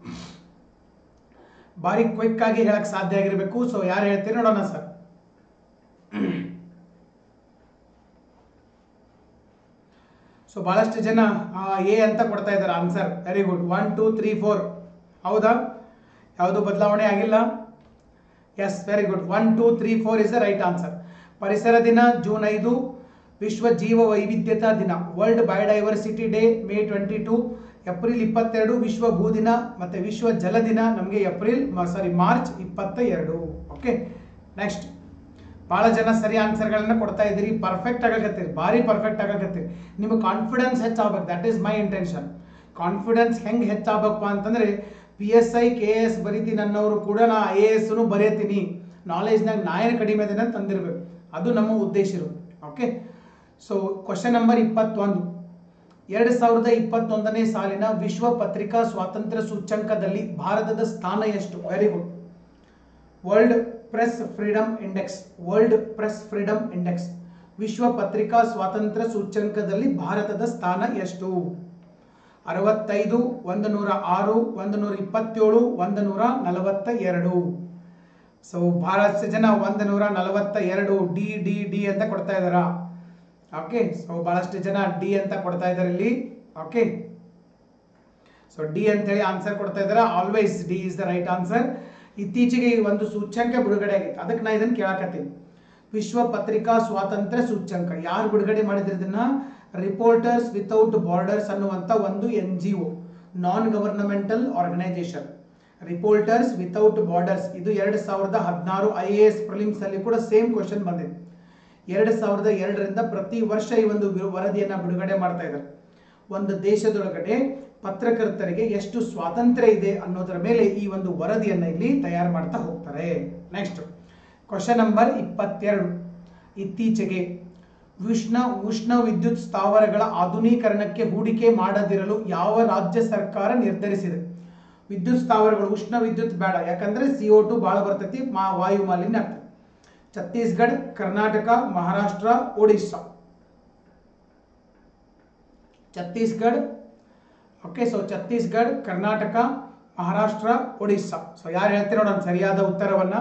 ಬಾರಿ ಕ್ವಿಕ್ ಆಗಿ ಹೇಳಕ್ ಸಾಧ್ಯ ಆಗಿರ್ಬೇಕು ಸೊ ಯಾರು ಹೇಳ್ತೀರಿ ನೋಡೋಣ ಸರ್ ಸೊ ಬಹಳಷ್ಟು ಜನ ಎ ಅಂತ ಕೊಡ್ತಾ ಇದ್ದಾರೆ answer very good one two three four ಹೌದಾ ಯಾವುದು ಬದಲಾವಣೆ ಆಗಿಲ್ಲ yes very good one two three four is the right answer ಪರಿಸರ ದಿನ ಜೂನ್ ಐದು ವಿಶ್ವ ಜೀವ ವೈವಿಧ್ಯತಾ ದಿನ world biodiversity day May twenty two April ಇಪ್ಪತ್ತೆರಡು ವಿಶ್ವ ಭೂ ದಿನ ಮತ್ತು ವಿಶ್ವ ಜಲ ದಿನ ನಮಗೆ ಏಪ್ರಿಲ್ ಸಾರಿ ಮಾರ್ಚ್ ಇಪ್ಪತ್ತ ಎರಡು ಓಕೆ ನೆಕ್ಸ್ಟ್ ಭಾಳ ಜನ ಸರಿ ಆನ್ಸರ್ಗಳನ್ನ ಕೊಡ್ತಾ ಇದ್ದೀರಿ ಪರ್ಫೆಕ್ಟ್ ಆಗಕತ್ತೀರಿ ಭಾರಿ ಪರ್ಫೆಕ್ಟ್ ಆಗಕತ್ತೀರಿ ನಿಮಗೆ ಕಾನ್ಫಿಡೆನ್ಸ್ ಹೆಚ್ಚಾಗಬೇಕು that is my intention confidence ಹೆಂಗೆ ಹೆಚ್ಚಾಗಬೇಕಪ್ಪ ಅಂತಂದರೆ P S I K A S ಬರಿತೀನಿ ಅನ್ನೋರು ಕೂಡ ನಾ ಐ ಎ ಎಸ್ನು ಬರೆಯತೀನಿ ನಾಲೆಜ್ನಾಗ ನಾ ಏನು ಕಡಿಮೆ ಅದೇನ ತಂದಿರಬೇಕು ಅದು ನಮ್ಮ ಉದ್ದೇಶ ಇರೋದು ಓಕೆ ಸೊ ಕ್ವಶನ್ ನಂಬರ್ ಇಪ್ಪತ್ತೊಂದು ಎರಡು ಸಾವಿರದ ಇಪ್ಪತ್ತೊಂದನೇ ಸಾಲಿನ ವಿಶ್ವ ಪತ್ರಿಕಾ ಸ್ವಾತಂತ್ರ್ಯ ಸೂಚ್ಯಂಕದಲ್ಲಿ ಭಾರತದ ಸ್ಥಾನ ಎಷ್ಟು very good world press freedom index world press freedom index ವಿಶ್ವ ಪತ್ರಿಕಾ ಸ್ವಾತಂತ್ರ್ಯ ಸೂಚ್ಯಂಕದಲ್ಲಿ ಭಾರತದ ಸ್ಥಾನ ಎಷ್ಟು ಅರವತ್ತೈದು ಒಂದು ನೂರ ಆರು ಒಂದು ನೂರ ಇಪ್ಪತ್ತೇಳು ಒಂದು ನೂರ ನಲವತ್ತ ಎರಡು ಸೊ ಬಹಳಷ್ಟು ಜನ ಒಂದು ನೂರ ನಲವತ್ತ ಎರಡು ಡಿ ಡಿ ಡಿ ಅಂತ ಕೊಡ್ತಾ ಇದ್ದಾರಾ ಓಕೆ ಸೊ ಬಹಳಷ್ಟು ಜನ ಡಿ ಅಂತ ಕೊಡ್ತಾ ಇದ್ದಾರೆ ಇಲ್ಲಿ ಓಕೆ ಸೊ ಡಿ ಅಂತೇಳಿ ಆನ್ಸರ್ ಕೊಡ್ತಾ ಇದ್ದಾರೆ always D is the right answer ಇತ್ತೀಚೆಗೆ ಈ ಒಂದು ಸೂಚ್ಯಂಕ ಬಿಡುಗಡೆ ಆಗಿತ್ತು ಅದಕ್ಕೆ ನಾ ಇದನ್ನು ಕೇಳಕತ್ತೀನಿ ವಿಶ್ವ ಪತ್ರಿಕಾ ಸ್ವಾತಂತ್ರ್ಯ ಸೂಚ್ಯಂಕ ಯಾರು ಬಿಡುಗಡೆ ಮಾಡಿದ್ರು ಇದನ್ನ ರಿಪೋರ್ಟರ್ಸ್ ವಿತೌಟ್ ಬಾರ್ಡರ್ಸ್ ಅನ್ನುವಂಥ ಒಂದು N G O non governmental organisation reporters without borders ಇದು ಎರಡು ಸಾವಿರದ ಹದಿನಾರು ಐ ಎ ಎಸ್ ಪ್ರಿಲಿಮ್ಸ್ ಅಲ್ಲಿ ಕೂಡ ಸೇಮ್ ಕ್ವಶನ್ ಬಂದಿದೆ ಎರಡು ಸಾವಿರದ ಎರಡರಿಂದ ಪ್ರತಿ ವರ್ಷ ಈ ಒಂದು ವಿ- ವರದಿಯನ್ನ ಬಿಡುಗಡೆ ಮಾಡ್ತಾ ಇದ್ದಾರೆ ಒಂದು ದೇಶದೊಳಗಡೆ ಪತ್ರಕರ್ತರಿಗೆ ಎಷ್ಟು ಸ್ವಾತಂತ್ರ್ಯ ಇದೆ ಅನ್ನೋದರ ಮೇಲೆ ಈ ಒಂದು ವರದಿಯನ್ನ ಇಲ್ಲಿ ತಯಾರು ಮಾಡ್ತಾ ಹೋಗ್ತಾರೆ ನೆಕ್ಸ್ಟ್ ಕ್ವಶನ್ ನಂಬರ್ ಇಪ್ಪತ್ತೆರಡು ಇತ್ತೀಚೆಗೆ ಉಷ್ಣ ಉಷ್ಣ ವಿದ್ಯುತ್ ಸ್ಥಾವರಗಳ ಆಧುನೀಕರಣಕ್ಕೆ ಹೂಡಿಕೆ ಮಾಡದಿರಲು ಯಾವ ರಾಜ್ಯ ಸರ್ಕಾರ ನಿರ್ಧರಿಸಿದೆ ವಿದ್ಯುತ್ ಸ್ಥಾವರಗಳು ಉಷ್ಣ ವಿದ್ಯುತ್ ಬೇಡ ಯಾಕಂದ್ರೆ ಸಿ ಓ ಟು ಭಾಳ ಬರ್ತೈತಿ ಮಾ ವಾಯು ಮಾಲಿನ್ಯ ಆಗ್ತದೆ Chhattisgarh Karnataka Maharashtra Odisha Chhattisgarh okay so Chhattisgarh Karnataka Maharashtra Odisha so ಯಾರು ಹೇಳ್ತೀರೋ ನೋಡೋಣ ಸರಿಯಾದ ಉತ್ತರವನ್ನ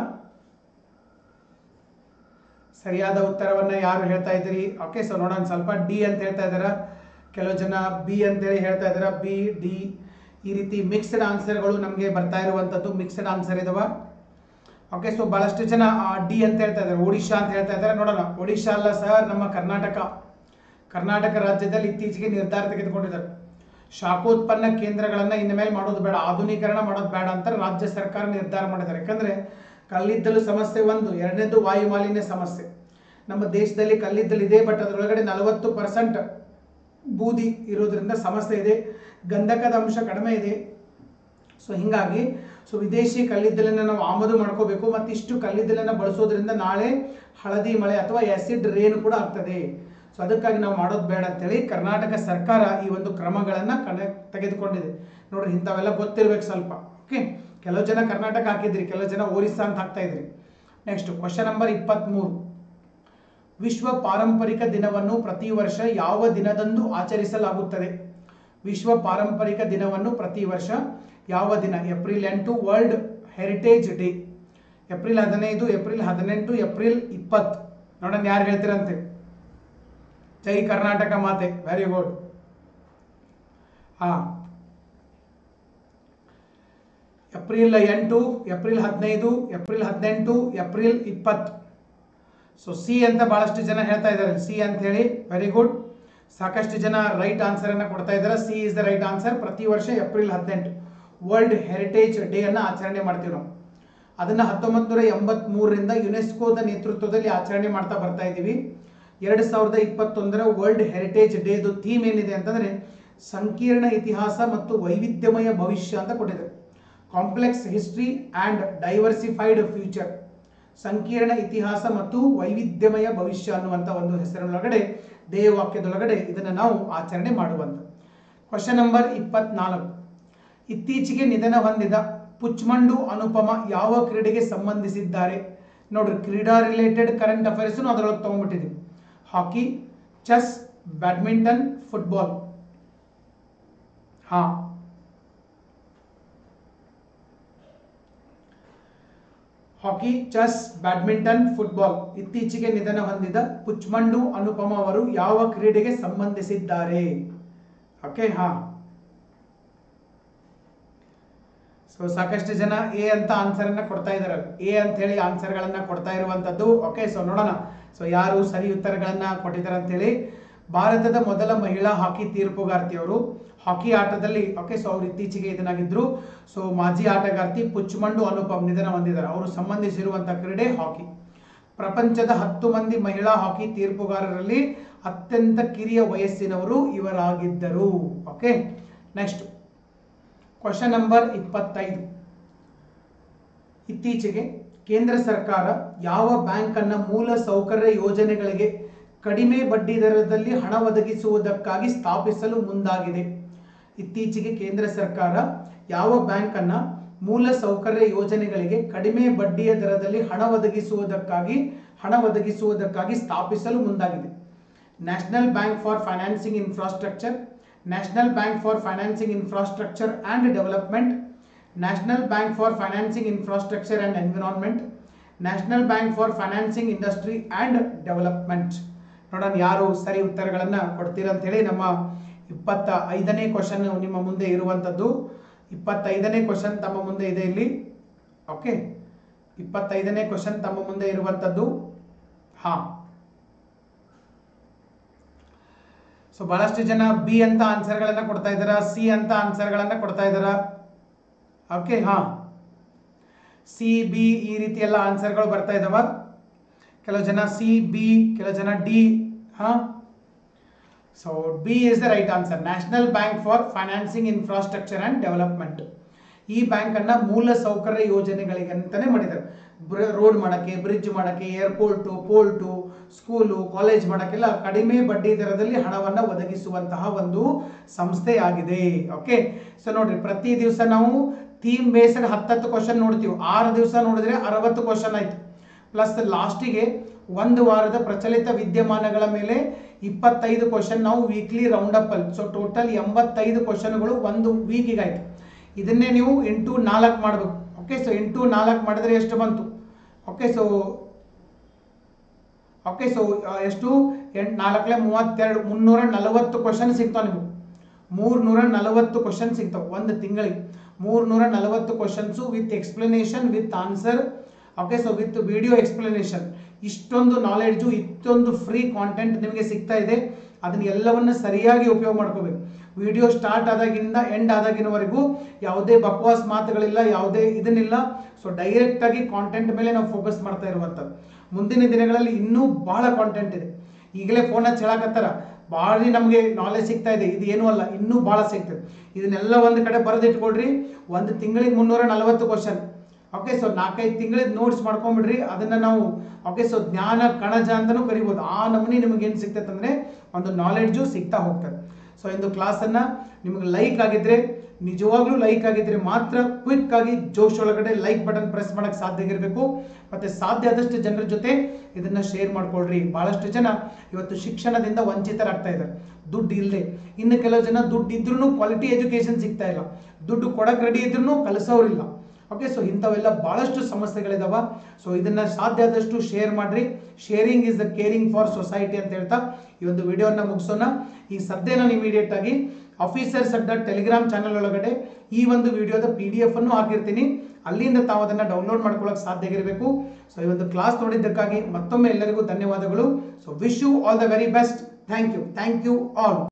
ಸರಿಯಾದ ಉತ್ತರವನ್ನ ಯಾರು ಹೇಳ್ತಾ ಇದ್ದೀರಿ ಓಕೆ ಸೊ ನೋಡೋಣ ಸ್ವಲ್ಪ ಡಿ ಅಂತ ಹೇಳ್ತಾ ಇದ್ದಾರ ಕೆಲವು ಜನ ಬಿ ಅಂತೇಳಿ ಹೇಳ್ತಾ ಇದ್ದಾರ ಬಿ ಡಿ ಈ ರೀತಿ ಮಿಕ್ಸ್ಡ್ ಆನ್ಸರ್ಗಳು ನಮಗೆ ಬರ್ತಾ ಇರುವಂಥದ್ದು ಮಿಕ್ಸ್ಡ್ ಆನ್ಸರ್ ಇದಾವ ಓಕೆ ಸೊ ಬಹಳಷ್ಟು ಜನ ಡಿ ಅಂತ ಹೇಳ್ತಾ ಇದ್ದಾರೆ ಒಡಿಶಾ ಅಂತ ಹೇಳ್ತಾ ಇದ್ದಾರೆ ನೋಡೋಣ ಒಡಿಶಾ ಅಲ್ಲ ಸರ್ ನಮ್ಮ ಕರ್ನಾಟಕ ಕರ್ನಾಟಕ ರಾಜ್ಯದಲ್ಲಿ ಇತ್ತೀಚೆಗೆ ನಿರ್ಧಾರ ತೆಗೆದುಕೊಂಡಿದ್ದಾರೆ ಶಾಖೋತ್ಪನ್ನ ಕೇಂದ್ರಗಳನ್ನ ಇನ್ನು ಮೇಲೆ ಮಾಡೋದು ಬೇಡ ಆಧುನೀಕರಣ ಮಾಡೋದು ಬೇಡ ಅಂತ ರಾಜ್ಯ ಸರ್ಕಾರ ನಿರ್ಧಾರ ಮಾಡಿದ್ದಾರೆ ಯಾಕಂದ್ರೆ ಕಲ್ಲಿದ್ದಲು ಸಮಸ್ಯೆ ಒಂದು ಎರಡನೇದು ವಾಯು ಮಾಲಿನ್ಯ ಸಮಸ್ಯೆ ನಮ್ಮ ದೇಶದಲ್ಲಿ ಕಲ್ಲಿದ್ದಲು ಇದೆ ಬಟ್ ಅದರೊಳಗಡೆ ನಲವತ್ತು ಪರ್ಸೆಂಟ್ ಬೂದಿ ಇರೋದ್ರಿಂದ ಸಮಸ್ಯೆ ಇದೆ ಗಂಧಕದ ಅಂಶ ಕಡಿಮೆ ಇದೆ ಸೊ ಹಿಂಗಾಗಿ ಸೊ ವಿದೇಶಿ ಕಲ್ಲಿದ್ದಲನ್ನ ನಾವು ಆಮದು ಮಾಡ್ಕೋಬೇಕು ಮತ್ತು ಇಷ್ಟು ಕಲ್ಲಿದ್ದಲನ್ನ ಬಳಸೋದ್ರಿಂದ ನಾಳೆ ಹಳದಿ ಮಳೆ ಅಥವಾ ಆಸಿಡ್ ರೇನ್ ಕೂಡ ಆಗ್ತದೆ ಸೊ ಅದಕ್ಕಾಗಿ ನಾವು ಮಾಡೋದು ಬೇಡ ಅಂತೇಳಿ ಕರ್ನಾಟಕ ಸರ್ಕಾರ ಈ ಒಂದು ಕ್ರಮಗಳನ್ನ ಕಣ ತೆಗೆದುಕೊಂಡಿದೆ ನೋಡ್ರಿ ಇಂಥವೆಲ್ಲ ಗೊತ್ತಿರ್ಬೇಕು ಸ್ವಲ್ಪ ಓಕೆ ಕೆಲವು ಜನ ಕರ್ನಾಟಕ ಹಾಕಿದ್ರಿ ಕೆಲವು ಜನ ಒರಿಸ್ಸಾ ಅಂತ ಹಾಕ್ತಾ ಇದ್ರಿ ನೆಕ್ಸ್ಟ್ ಕ್ವಶನ್ ನಂಬರ್ ಇಪ್ಪತ್ತ್ಮೂರು ವಿಶ್ವ ಪಾರಂಪರಿಕ ದಿನವನ್ನು ಪ್ರತಿ ವರ್ಷ ಯಾವ ದಿನದಂದು ಆಚರಿಸಲಾಗುತ್ತದೆ ವಿಶ್ವ ಪಾರಂಪರಿಕ ದಿನವನ್ನು ಪ್ರತಿ ವರ್ಷ ಯಾವ ದಿನ ಏಪ್ರಿಲ್ ಎಂಟು ವರ್ಲ್ಡ್ ಹೆರಿಟೇಜ್ ಡೇ ಏಪ್ರಿಲ್ ಹದಿನೈದು ಏಪ್ರಿಲ್ ಹದಿನೆಂಟು ಏಪ್ರಿಲ್ ಇಪ್ಪತ್ತು ನೋಡೋಣ ಯಾರು ಹೇಳ್ತೀರಂತೆ ಜೈ ಕರ್ನಾಟಕ ಮಾತೆ ವೆರಿ ಗುಡ್ ಹಾ ಏಪ್ರಿಲ್ ಎಂಟು ಏಪ್ರಿಲ್ ಹದಿನೈದು ಏಪ್ರಿಲ್ ಹದಿನೆಂಟು ಏಪ್ರಿಲ್ ಇಪ್ಪತ್ತು ಸೊ ಸಿ ಅಂತ ಬಹಳಷ್ಟು ಜನ ಹೇಳ್ತಾ ಇದ್ದಾರೆ ಸಿ ಅಂತ ಹೇಳಿ ವೆರಿ ಗುಡ್ ಸಾಕಷ್ಟು ಜನ ರೈಟ್ ಆನ್ಸರ್ ಅನ್ನ ಕೊಡ್ತಾ ಇದ್ದಾರೆ C is the right answer ಪ್ರತಿ ವರ್ಷ ಏಪ್ರಿಲ್ ಹದಿನೆಂಟು ವರ್ಲ್ಡ್ ಹೆರಿಟೇಜ್ ಡೇ ಅನ್ನ ಆಚರಣೆ ಮಾಡ್ತೀವಿ ನಾವು ಅದನ್ನ ಹತ್ತೊಂಬತ್ತು ನೂರ ಎಂಬತ್ ಮೂರರಿಂದ ಯುನೆಸ್ಕೋದ ನೇತೃತ್ವದಲ್ಲಿ ಆಚರಣೆ ಮಾಡ್ತಾ ಬರ್ತಾ ಇದ್ದೀವಿ ಎರಡು ಸಾವಿರದ ಇಪ್ಪತ್ತೊಂದರ ವರ್ಲ್ಡ್ ಹೆರಿಟೇಜ್ ಡೇದು ಥೀಮ್ ಏನಿದೆ ಅಂತಂದ್ರೆ ಸಂಕೀರ್ಣ ಇತಿಹಾಸ ಮತ್ತು ವೈವಿಧ್ಯಮಯ ಭವಿಷ್ಯ ಅಂತ ಕೊಟ್ಟಿದ್ದಾರೆ complex history and diversified future ಸಂಕೀರ್ಣ ಇತಿಹಾಸ ಮತ್ತು ವೈವಿಧ್ಯಮಯ ಭವಿಷ್ಯ ಅನ್ನುವಂಥ ಒಂದು ಹೆಸರಿನೊಳಗಡೆ ಧ್ಯೇಯವಾಕ್ಯದೊಳಗಡೆ ಇದನ್ನು ನಾವು ಆಚರಣೆ ಮಾಡುವಂಥ ಕ್ವಶನ್ ನಂಬರ್ ಇಪ್ಪತ್ನಾಲ್ಕು ಇತ್ತೀಚೆಗೆ ನಿಧನ ಹೊಂದಿದ ಪುಚ್ಮಂಡು ಅನುಪಮ ಯಾವ ಕ್ರೀಡೆಗೆ ಸಂಬಂಧಿಸಿದ್ದಾರೆ ನೋಡ್ರಿ ಕ್ರೀಡಾ ರಿಲೇಟೆಡ್ ಕರೆಂಟ್ ಅಫೇರ್ಸ್ ಅದರೊಳಗೆ ತಗೊಂಡ್ಬಿಟ್ಟಿದ್ದೀವಿ ಹಾಕಿ ಚೆಸ್ ಬ್ಯಾಡ್ಮಿಂಟನ್ ಫುಟ್ಬಾಲ್ ಹಾ ಹಾಕಿ ಚೆಸ್ ಬ್ಯಾಡ್ಮಿಂಟನ್ ಫುಟ್ಬಾಲ್ ಇತ್ತೀಚೆಗೆ ನಿಧನ ಹೊಂದಿದ ಪುಚ್ಮಂಡು ಅನುಪಮ ಅವರು ಯಾವ ಕ್ರೀಡೆಗೆ ಸಂಬಂಧಿಸಿದ್ದಾರೆ ಓಕೆ ಹಾ ಸೊ ಸಾಕಷ್ಟು ಜನ ಎ ಅಂತ ಆನ್ಸರ್ ಅನ್ನ ಕೊಡ್ತಾ ಇದ್ದಾರೆ ಎ ಅಂತ ಹೇಳಿ ಆನ್ಸರ್ ಗಳನ್ನ ಕೊಡ್ತಾ ಇರುವಂತದ್ದು ಓಕೆ ಸೊ ನೋಡೋಣ ಸೊ ಯಾರು ಸರಿ ಉತ್ತರಗಳನ್ನ ಕೊಟ್ಟಿದ್ದಾರೆ ಅಂತ ಹೇಳಿ ಭಾರತದ ಮೊದಲ ಮಹಿಳಾ ಹಾಕಿ ತೀರ್ಪುಗಾರ್ತಿಯವರು ಹಾಕಿ ಆಟದಲ್ಲಿ ಓಕೆ ಸೊ ಅವರು ಇತ್ತೀಚೆಗೆ ಇದನ್ನಾಗಿದ್ರು ಸೊ ಮಾಜಿ ಆಟಗಾರ್ತಿ ಪುಚ್ಮಂಡು ಅನುಪಮ್ ನಿಧನ ಹೊಂದಿದ್ದಾರೆ ಅವರು ಸಂಬಂಧಿಸಿರುವಂತಹ ಕ್ರೀಡೆ ಹಾಕಿ ಪ್ರಪಂಚದ ಹತ್ತು ಮಂದಿ ಮಹಿಳಾ ಹಾಕಿ ತೀರ್ಪುಗಾರರಲ್ಲಿ ಅತ್ಯಂತ ಕಿರಿಯ ವಯಸ್ಸಿನವರು ಇವರಾಗಿದ್ದರು ಓಕೆ ನೆಕ್ಸ್ಟ್ ಕ್ವಶನ್ ನಂಬರ್ ಇಪ್ಪತ್ತೈದು ಇತ್ತೀಚೆಗೆ ಕೇಂದ್ರ ಸರ್ಕಾರ ಯಾವ ಬ್ಯಾಂಕ್ ಅನ್ನ ಮೂಲ ಸೌಕರ್ಯ ಯೋಜನೆಗಳಿಗೆ ಕಡಿಮೆ ಬಡ್ಡಿ ದರದಲ್ಲಿ ಹಣ ಒದಗಿಸುವುದಕ್ಕಾಗಿ ಸ್ಥಾಪಿಸಲು ಮುಂದಾಗಿದೆ ಇತ್ತೀಚೆಗೆ ಕೇಂದ್ರ ಸರ್ಕಾರ ಯಾವ ಬ್ಯಾಂಕ್ ಅನ್ನ ಮೂಲ ಸೌಕರ್ಯ ಯೋಜನೆಗಳಿಗೆ ಕಡಿಮೆ ಬಡ್ಡಿಯ ದರದಲ್ಲಿ ಹಣ ಒದಗಿಸುವುದಕ್ಕಾಗಿ ಹಣ ಒದಗಿಸುವುದಕ್ಕಾಗಿ ಸ್ಥಾಪಿಸಲು ಮುಂದಾಗಿದೆ national bank for financing infrastructure national bank for financing infrastructure and development national bank for financing infrastructure and environment national bank for financing industry and development ನೋಡೋಣ ಯಾರು ಸರಿ ಉತ್ತರಗಳನ್ನು ಕೊಡ್ತೀರಾ ಅಂತೇಳಿ ನಮ್ಮ ಇಪ್ಪತ್ತ ಐದನೇ ಕ್ವಶನ್ ನಿಮ್ಮ ಮುಂದೆ ಇರುವಂಥದ್ದು ಇಪ್ಪತ್ತೈದನೇ ಕ್ವಶನ್ ತಮ್ಮ ಮುಂದೆ ಇದೆ ಇಲ್ಲಿ ಓಕೆ ಇಪ್ಪತ್ತೈದನೇ ಕ್ವಶನ್ ತಮ್ಮ ಮುಂದೆ ಇರುವಂಥದ್ದು ಹಾ ಸೊ ಬಹಳಷ್ಟು ಜನ ಬಿ ಅಂತ ಆನ್ಸರ್ಗಳನ್ನ ಕೊಡ್ತಾ ಇದ್ದಾರಾ ಸಿ ಅಂತ ಆನ್ಸರ್ಗಳನ್ನ ಕೊಡ್ತಾ ಇದ್ದಾರಾ ಓಕೆ ಹಾ ಸಿ ಬಿ ಈ ರೀತಿ ಎಲ್ಲ ಆನ್ಸರ್ಗಳು ಬರ್ತಾ ಇದಾವ ಕೆಲವು ಜನ ಸಿ ಬಿ ಕೆಲವು ಜನ ಡಿ ಹಾ so B is the right answer national bank for financing infrastructure and development ಈ ಬ್ಯಾಂಕ್ ಅನ್ನ ಮೂಲ ಸೌಕರ್ಯ ಯೋಜನೆಗಳಿಗೆ ಅಂತಾನೆ ಮಾಡಿದ್ದಾರೆ ರೋಡ್ ಮಾಡಕ್ಕೆ ಬ್ರಿಡ್ಜ್ ಮಾಡಕ್ಕೆ ಏರ್ಪೋರ್ಟು ಪೋರ್ಟು ಸ್ಕೂಲು ಕಾಲೇಜ್ ಮಾಡಕ್ಕೆಲ್ಲ ಕಡಿಮೆ ಬಡ್ಡಿ ದರದಲ್ಲಿ ಹಣವನ್ನ ಒದಗಿಸುವಂತಹ ಒಂದು ಸಂಸ್ಥೆಯಾಗಿದೆ ಓಕೆ ಸೊ ನೋಡ್ರಿ ಪ್ರತಿ ದಿವಸ ನಾವು ಥೀಮ್ ಬೇಸ್ಡ್ ಹತ್ತತ್ತು ಕ್ವಶನ್ ನೋಡ್ತೀವಿ ಆರು ದಿವಸ ನೋಡಿದ್ರೆ ಅರವತ್ತು ಕ್ವಶನ್ ಆಯ್ತು ಪ್ಲಸ್ ಲಾಸ್ಟಿಗೆ ಒಂದು ವಾರದ ಪ್ರಚಲಿತ ವಿದ್ಯಮಾನಗಳ ಮೇಲೆ ಇಪ್ಪತ್ತೈದು ಕ್ವಶನ್ ನಾವು ವೀಕ್ಲಿ ರೌಂಡ್ ಅಪ್ ಅಲ್ಲಿ ಸೊ ಟೋಟಲ್ ಎಂಬತ್ತೈದು ಕ್ವಶನ್ಗಳು ಒಂದು ವೀಕಿಗೆ ಆಯ್ತು ಇದನ್ನೇ ನೀವು ಇಂಟು ನಾಲ್ಕು ಮಾಡಬೇಕು ಓಕೆ ಸೊ ಇಂಟು ನಾಲ್ಕು ಮಾಡಿದ್ರೆ ಎಷ್ಟು ಬಂತು ಓಕೆ ಸೊ ಓಕೆ ಸೊ ಎಷ್ಟು ಎಂಟು ನಾಲ್ಕಲೆ ಮೂವತ್ತೆರಡು ಮುನ್ನೂರ ನಲವತ್ತು ಕ್ವಶನ್ ಸಿಗ್ತಾವೆ ನಿಮಗೆ ಮೂರ್ನೂರ ನಲವತ್ತು ಕ್ವಶನ್ ಸಿಗ್ತಾವೆ ಒಂದು ತಿಂಗಳಿಗೆ ಮೂರ್ನೂರ ನಲವತ್ತು questions with explanation with answer okay so with video explanation ಇಷ್ಟೊಂದು ನಾಲೆಡ್ಜು ಇಷ್ಟೊಂದು ಫ್ರೀ ಕಾಂಟೆಂಟ್ ನಿಮಗೆ ಸಿಗ್ತಾ ಇದೆ ಅದನ್ನ ಎಲ್ಲವನ್ನ ಸರಿಯಾಗಿ ಉಪಯೋಗ ಮಾಡ್ಕೋಬೇಕು ವಿಡಿಯೋ ಸ್ಟಾರ್ಟ್ ಆದಾಗಿನಿಂದ ಎಂಡ್ ಆದಾಗಿನವರೆಗೂ ಯಾವುದೇ ಬಕ್ವಾಸ್ ಮಾತುಗಳಿಲ್ಲ ಯಾವುದೇ ಇದನ್ನಿಲ್ಲ ಸೊ ಡೈರೆಕ್ಟ್ ಆಗಿ ಕಾಂಟೆಂಟ್ ಮೇಲೆ ನಾವು ಫೋಕಸ್ ಮಾಡ್ತಾ ಇರುವಂಥದ್ದು ಮುಂದಿನ ದಿನಗಳಲ್ಲಿ ಇನ್ನೂ ಬಹಳ ಕಾಂಟೆಂಟ್ ಇದೆ ಈಗಲೇ ಫೋನ್ ಹಚ್ಚಿ ಹೇಳಕತ್ತಾರ ಭಾಳ ನಮಗೆ ನಾಲೆಜ್ ಸಿಗ್ತಾ ಇದೆ ಇದು ಏನೂ ಅಲ್ಲ ಇನ್ನೂ ಭಾಳ ಸಿಗ್ತದೆ ಇದನ್ನೆಲ್ಲ ಒಂದು ಕಡೆ ಬರೆದಿಟ್ಕೊಳ್ರಿ ಒಂದು ತಿಂಗಳಿಗೆ ಮುನ್ನೂರ ನಲವತ್ತು ಕ್ವಶನ್ ಓಕೆ ಸೊ ನಾಲ್ಕೈದು ತಿಂಗಳಿದ್ ನೋಟ್ಸ್ ಮಾಡ್ಕೊಂಡ್ಬಿಡ್ರಿ ಅದನ್ನ ನಾವು ಓಕೆ ಸೊ ಜ್ಞಾನ ಕಣಜ ಅಂತಾನೂ ಕರಿಬೋದು ಆ ನಮೂನಿ ನಿಮ್ಗೆ ಏನು ಸಿಗ್ತೈತೆ ಅಂದ್ರೆ ಒಂದು ನಾಲೆಡ್ಜು ಸಿಗ್ತಾ ಹೋಗ್ತದೆ ಸೊ ಇಂದು ಕ್ಲಾಸನ್ನು ನಿಮಗೆ ಲೈಕ್ ಆಗಿದ್ರೆ ನಿಜವಾಗ್ಲೂ ಲೈಕ್ ಆಗಿದ್ರೆ ಮಾತ್ರ ಕ್ವಿಕ್ ಆಗಿ ಜೋಶ್ ಒಳಗಡೆ ಲೈಕ್ ಬಟನ್ ಪ್ರೆಸ್ ಮಾಡಕ್ಕೆ ಸಾಧ್ಯ ಆಗಿರಬೇಕು ಮತ್ತೆ ಸಾಧ್ಯ ಆದಷ್ಟು ಜನರ ಜೊತೆ ಇದನ್ನ ಶೇರ್ ಮಾಡ್ಕೊಳ್ರಿ ಬಹಳಷ್ಟು ಜನ ಇವತ್ತು ಶಿಕ್ಷಣದಿಂದ ವಂಚಿತರಾಗ್ತಾ ಇದ್ದಾರೆ ದುಡ್ಡು ಇಲ್ಲದೆ ಇನ್ನು ಕೆಲವು ಜನ ದುಡ್ಡು ಇದ್ರೂ ಕ್ವಾಲಿಟಿ ಎಜುಕೇಶನ್ ಸಿಗ್ತಾ ಇಲ್ಲ ದುಡ್ಡು ಕೊಡಕ್ಕೆ ರೆಡಿ ಇದ್ರೂ ಕಲಿಸೋರಿಲ್ಲ ಓಕೆ ಸೊ ಇಂಥವೆಲ್ಲ ಬಹಳಷ್ಟು ಸಮಸ್ಯೆಗಳಿದಾವ ಸೊ ಇದನ್ನ ಸಾಧ್ಯ ಆದಷ್ಟು ಶೇರ್ ಮಾಡ್ರಿ sharing is the caring for society ಅಂತ ಹೇಳ್ತಾ ಈ ಒಂದು ವಿಡಿಯೋನ ಮುಗಿಸೋಣ ಈ ಸದ್ಯ ನಾನು ಇಮಿಡಿಯೇಟ್ ಆಗಿ ಆಫೀಸರ್ಸ್ ಅಡ್ಡ ಟೆಲಿಗ್ರಾಮ್ ಚಾನಲ್ ಒಳಗಡೆ ಈ ಒಂದು ವಿಡಿಯೋದ ಪಿ ಡಿ ಎಫ್ ಅನ್ನು ಹಾಕಿರ್ತೀನಿ ಅಲ್ಲಿಂದ ತಾವು ಅದನ್ನ ಡೌನ್ಲೋಡ್ ಮಾಡ್ಕೊಳ್ಳೋಕೆ ಸಾಧ್ಯ ಆಗಿರಬೇಕು ಸೊ ಈ ಒಂದು ಕ್ಲಾಸ್ ನೋಡಿದ್ದಕ್ಕಾಗಿ ಮತ್ತೊಮ್ಮೆ ಎಲ್ಲರಿಗೂ ಧನ್ಯವಾದಗಳು so wish you all the very best thank you thank you all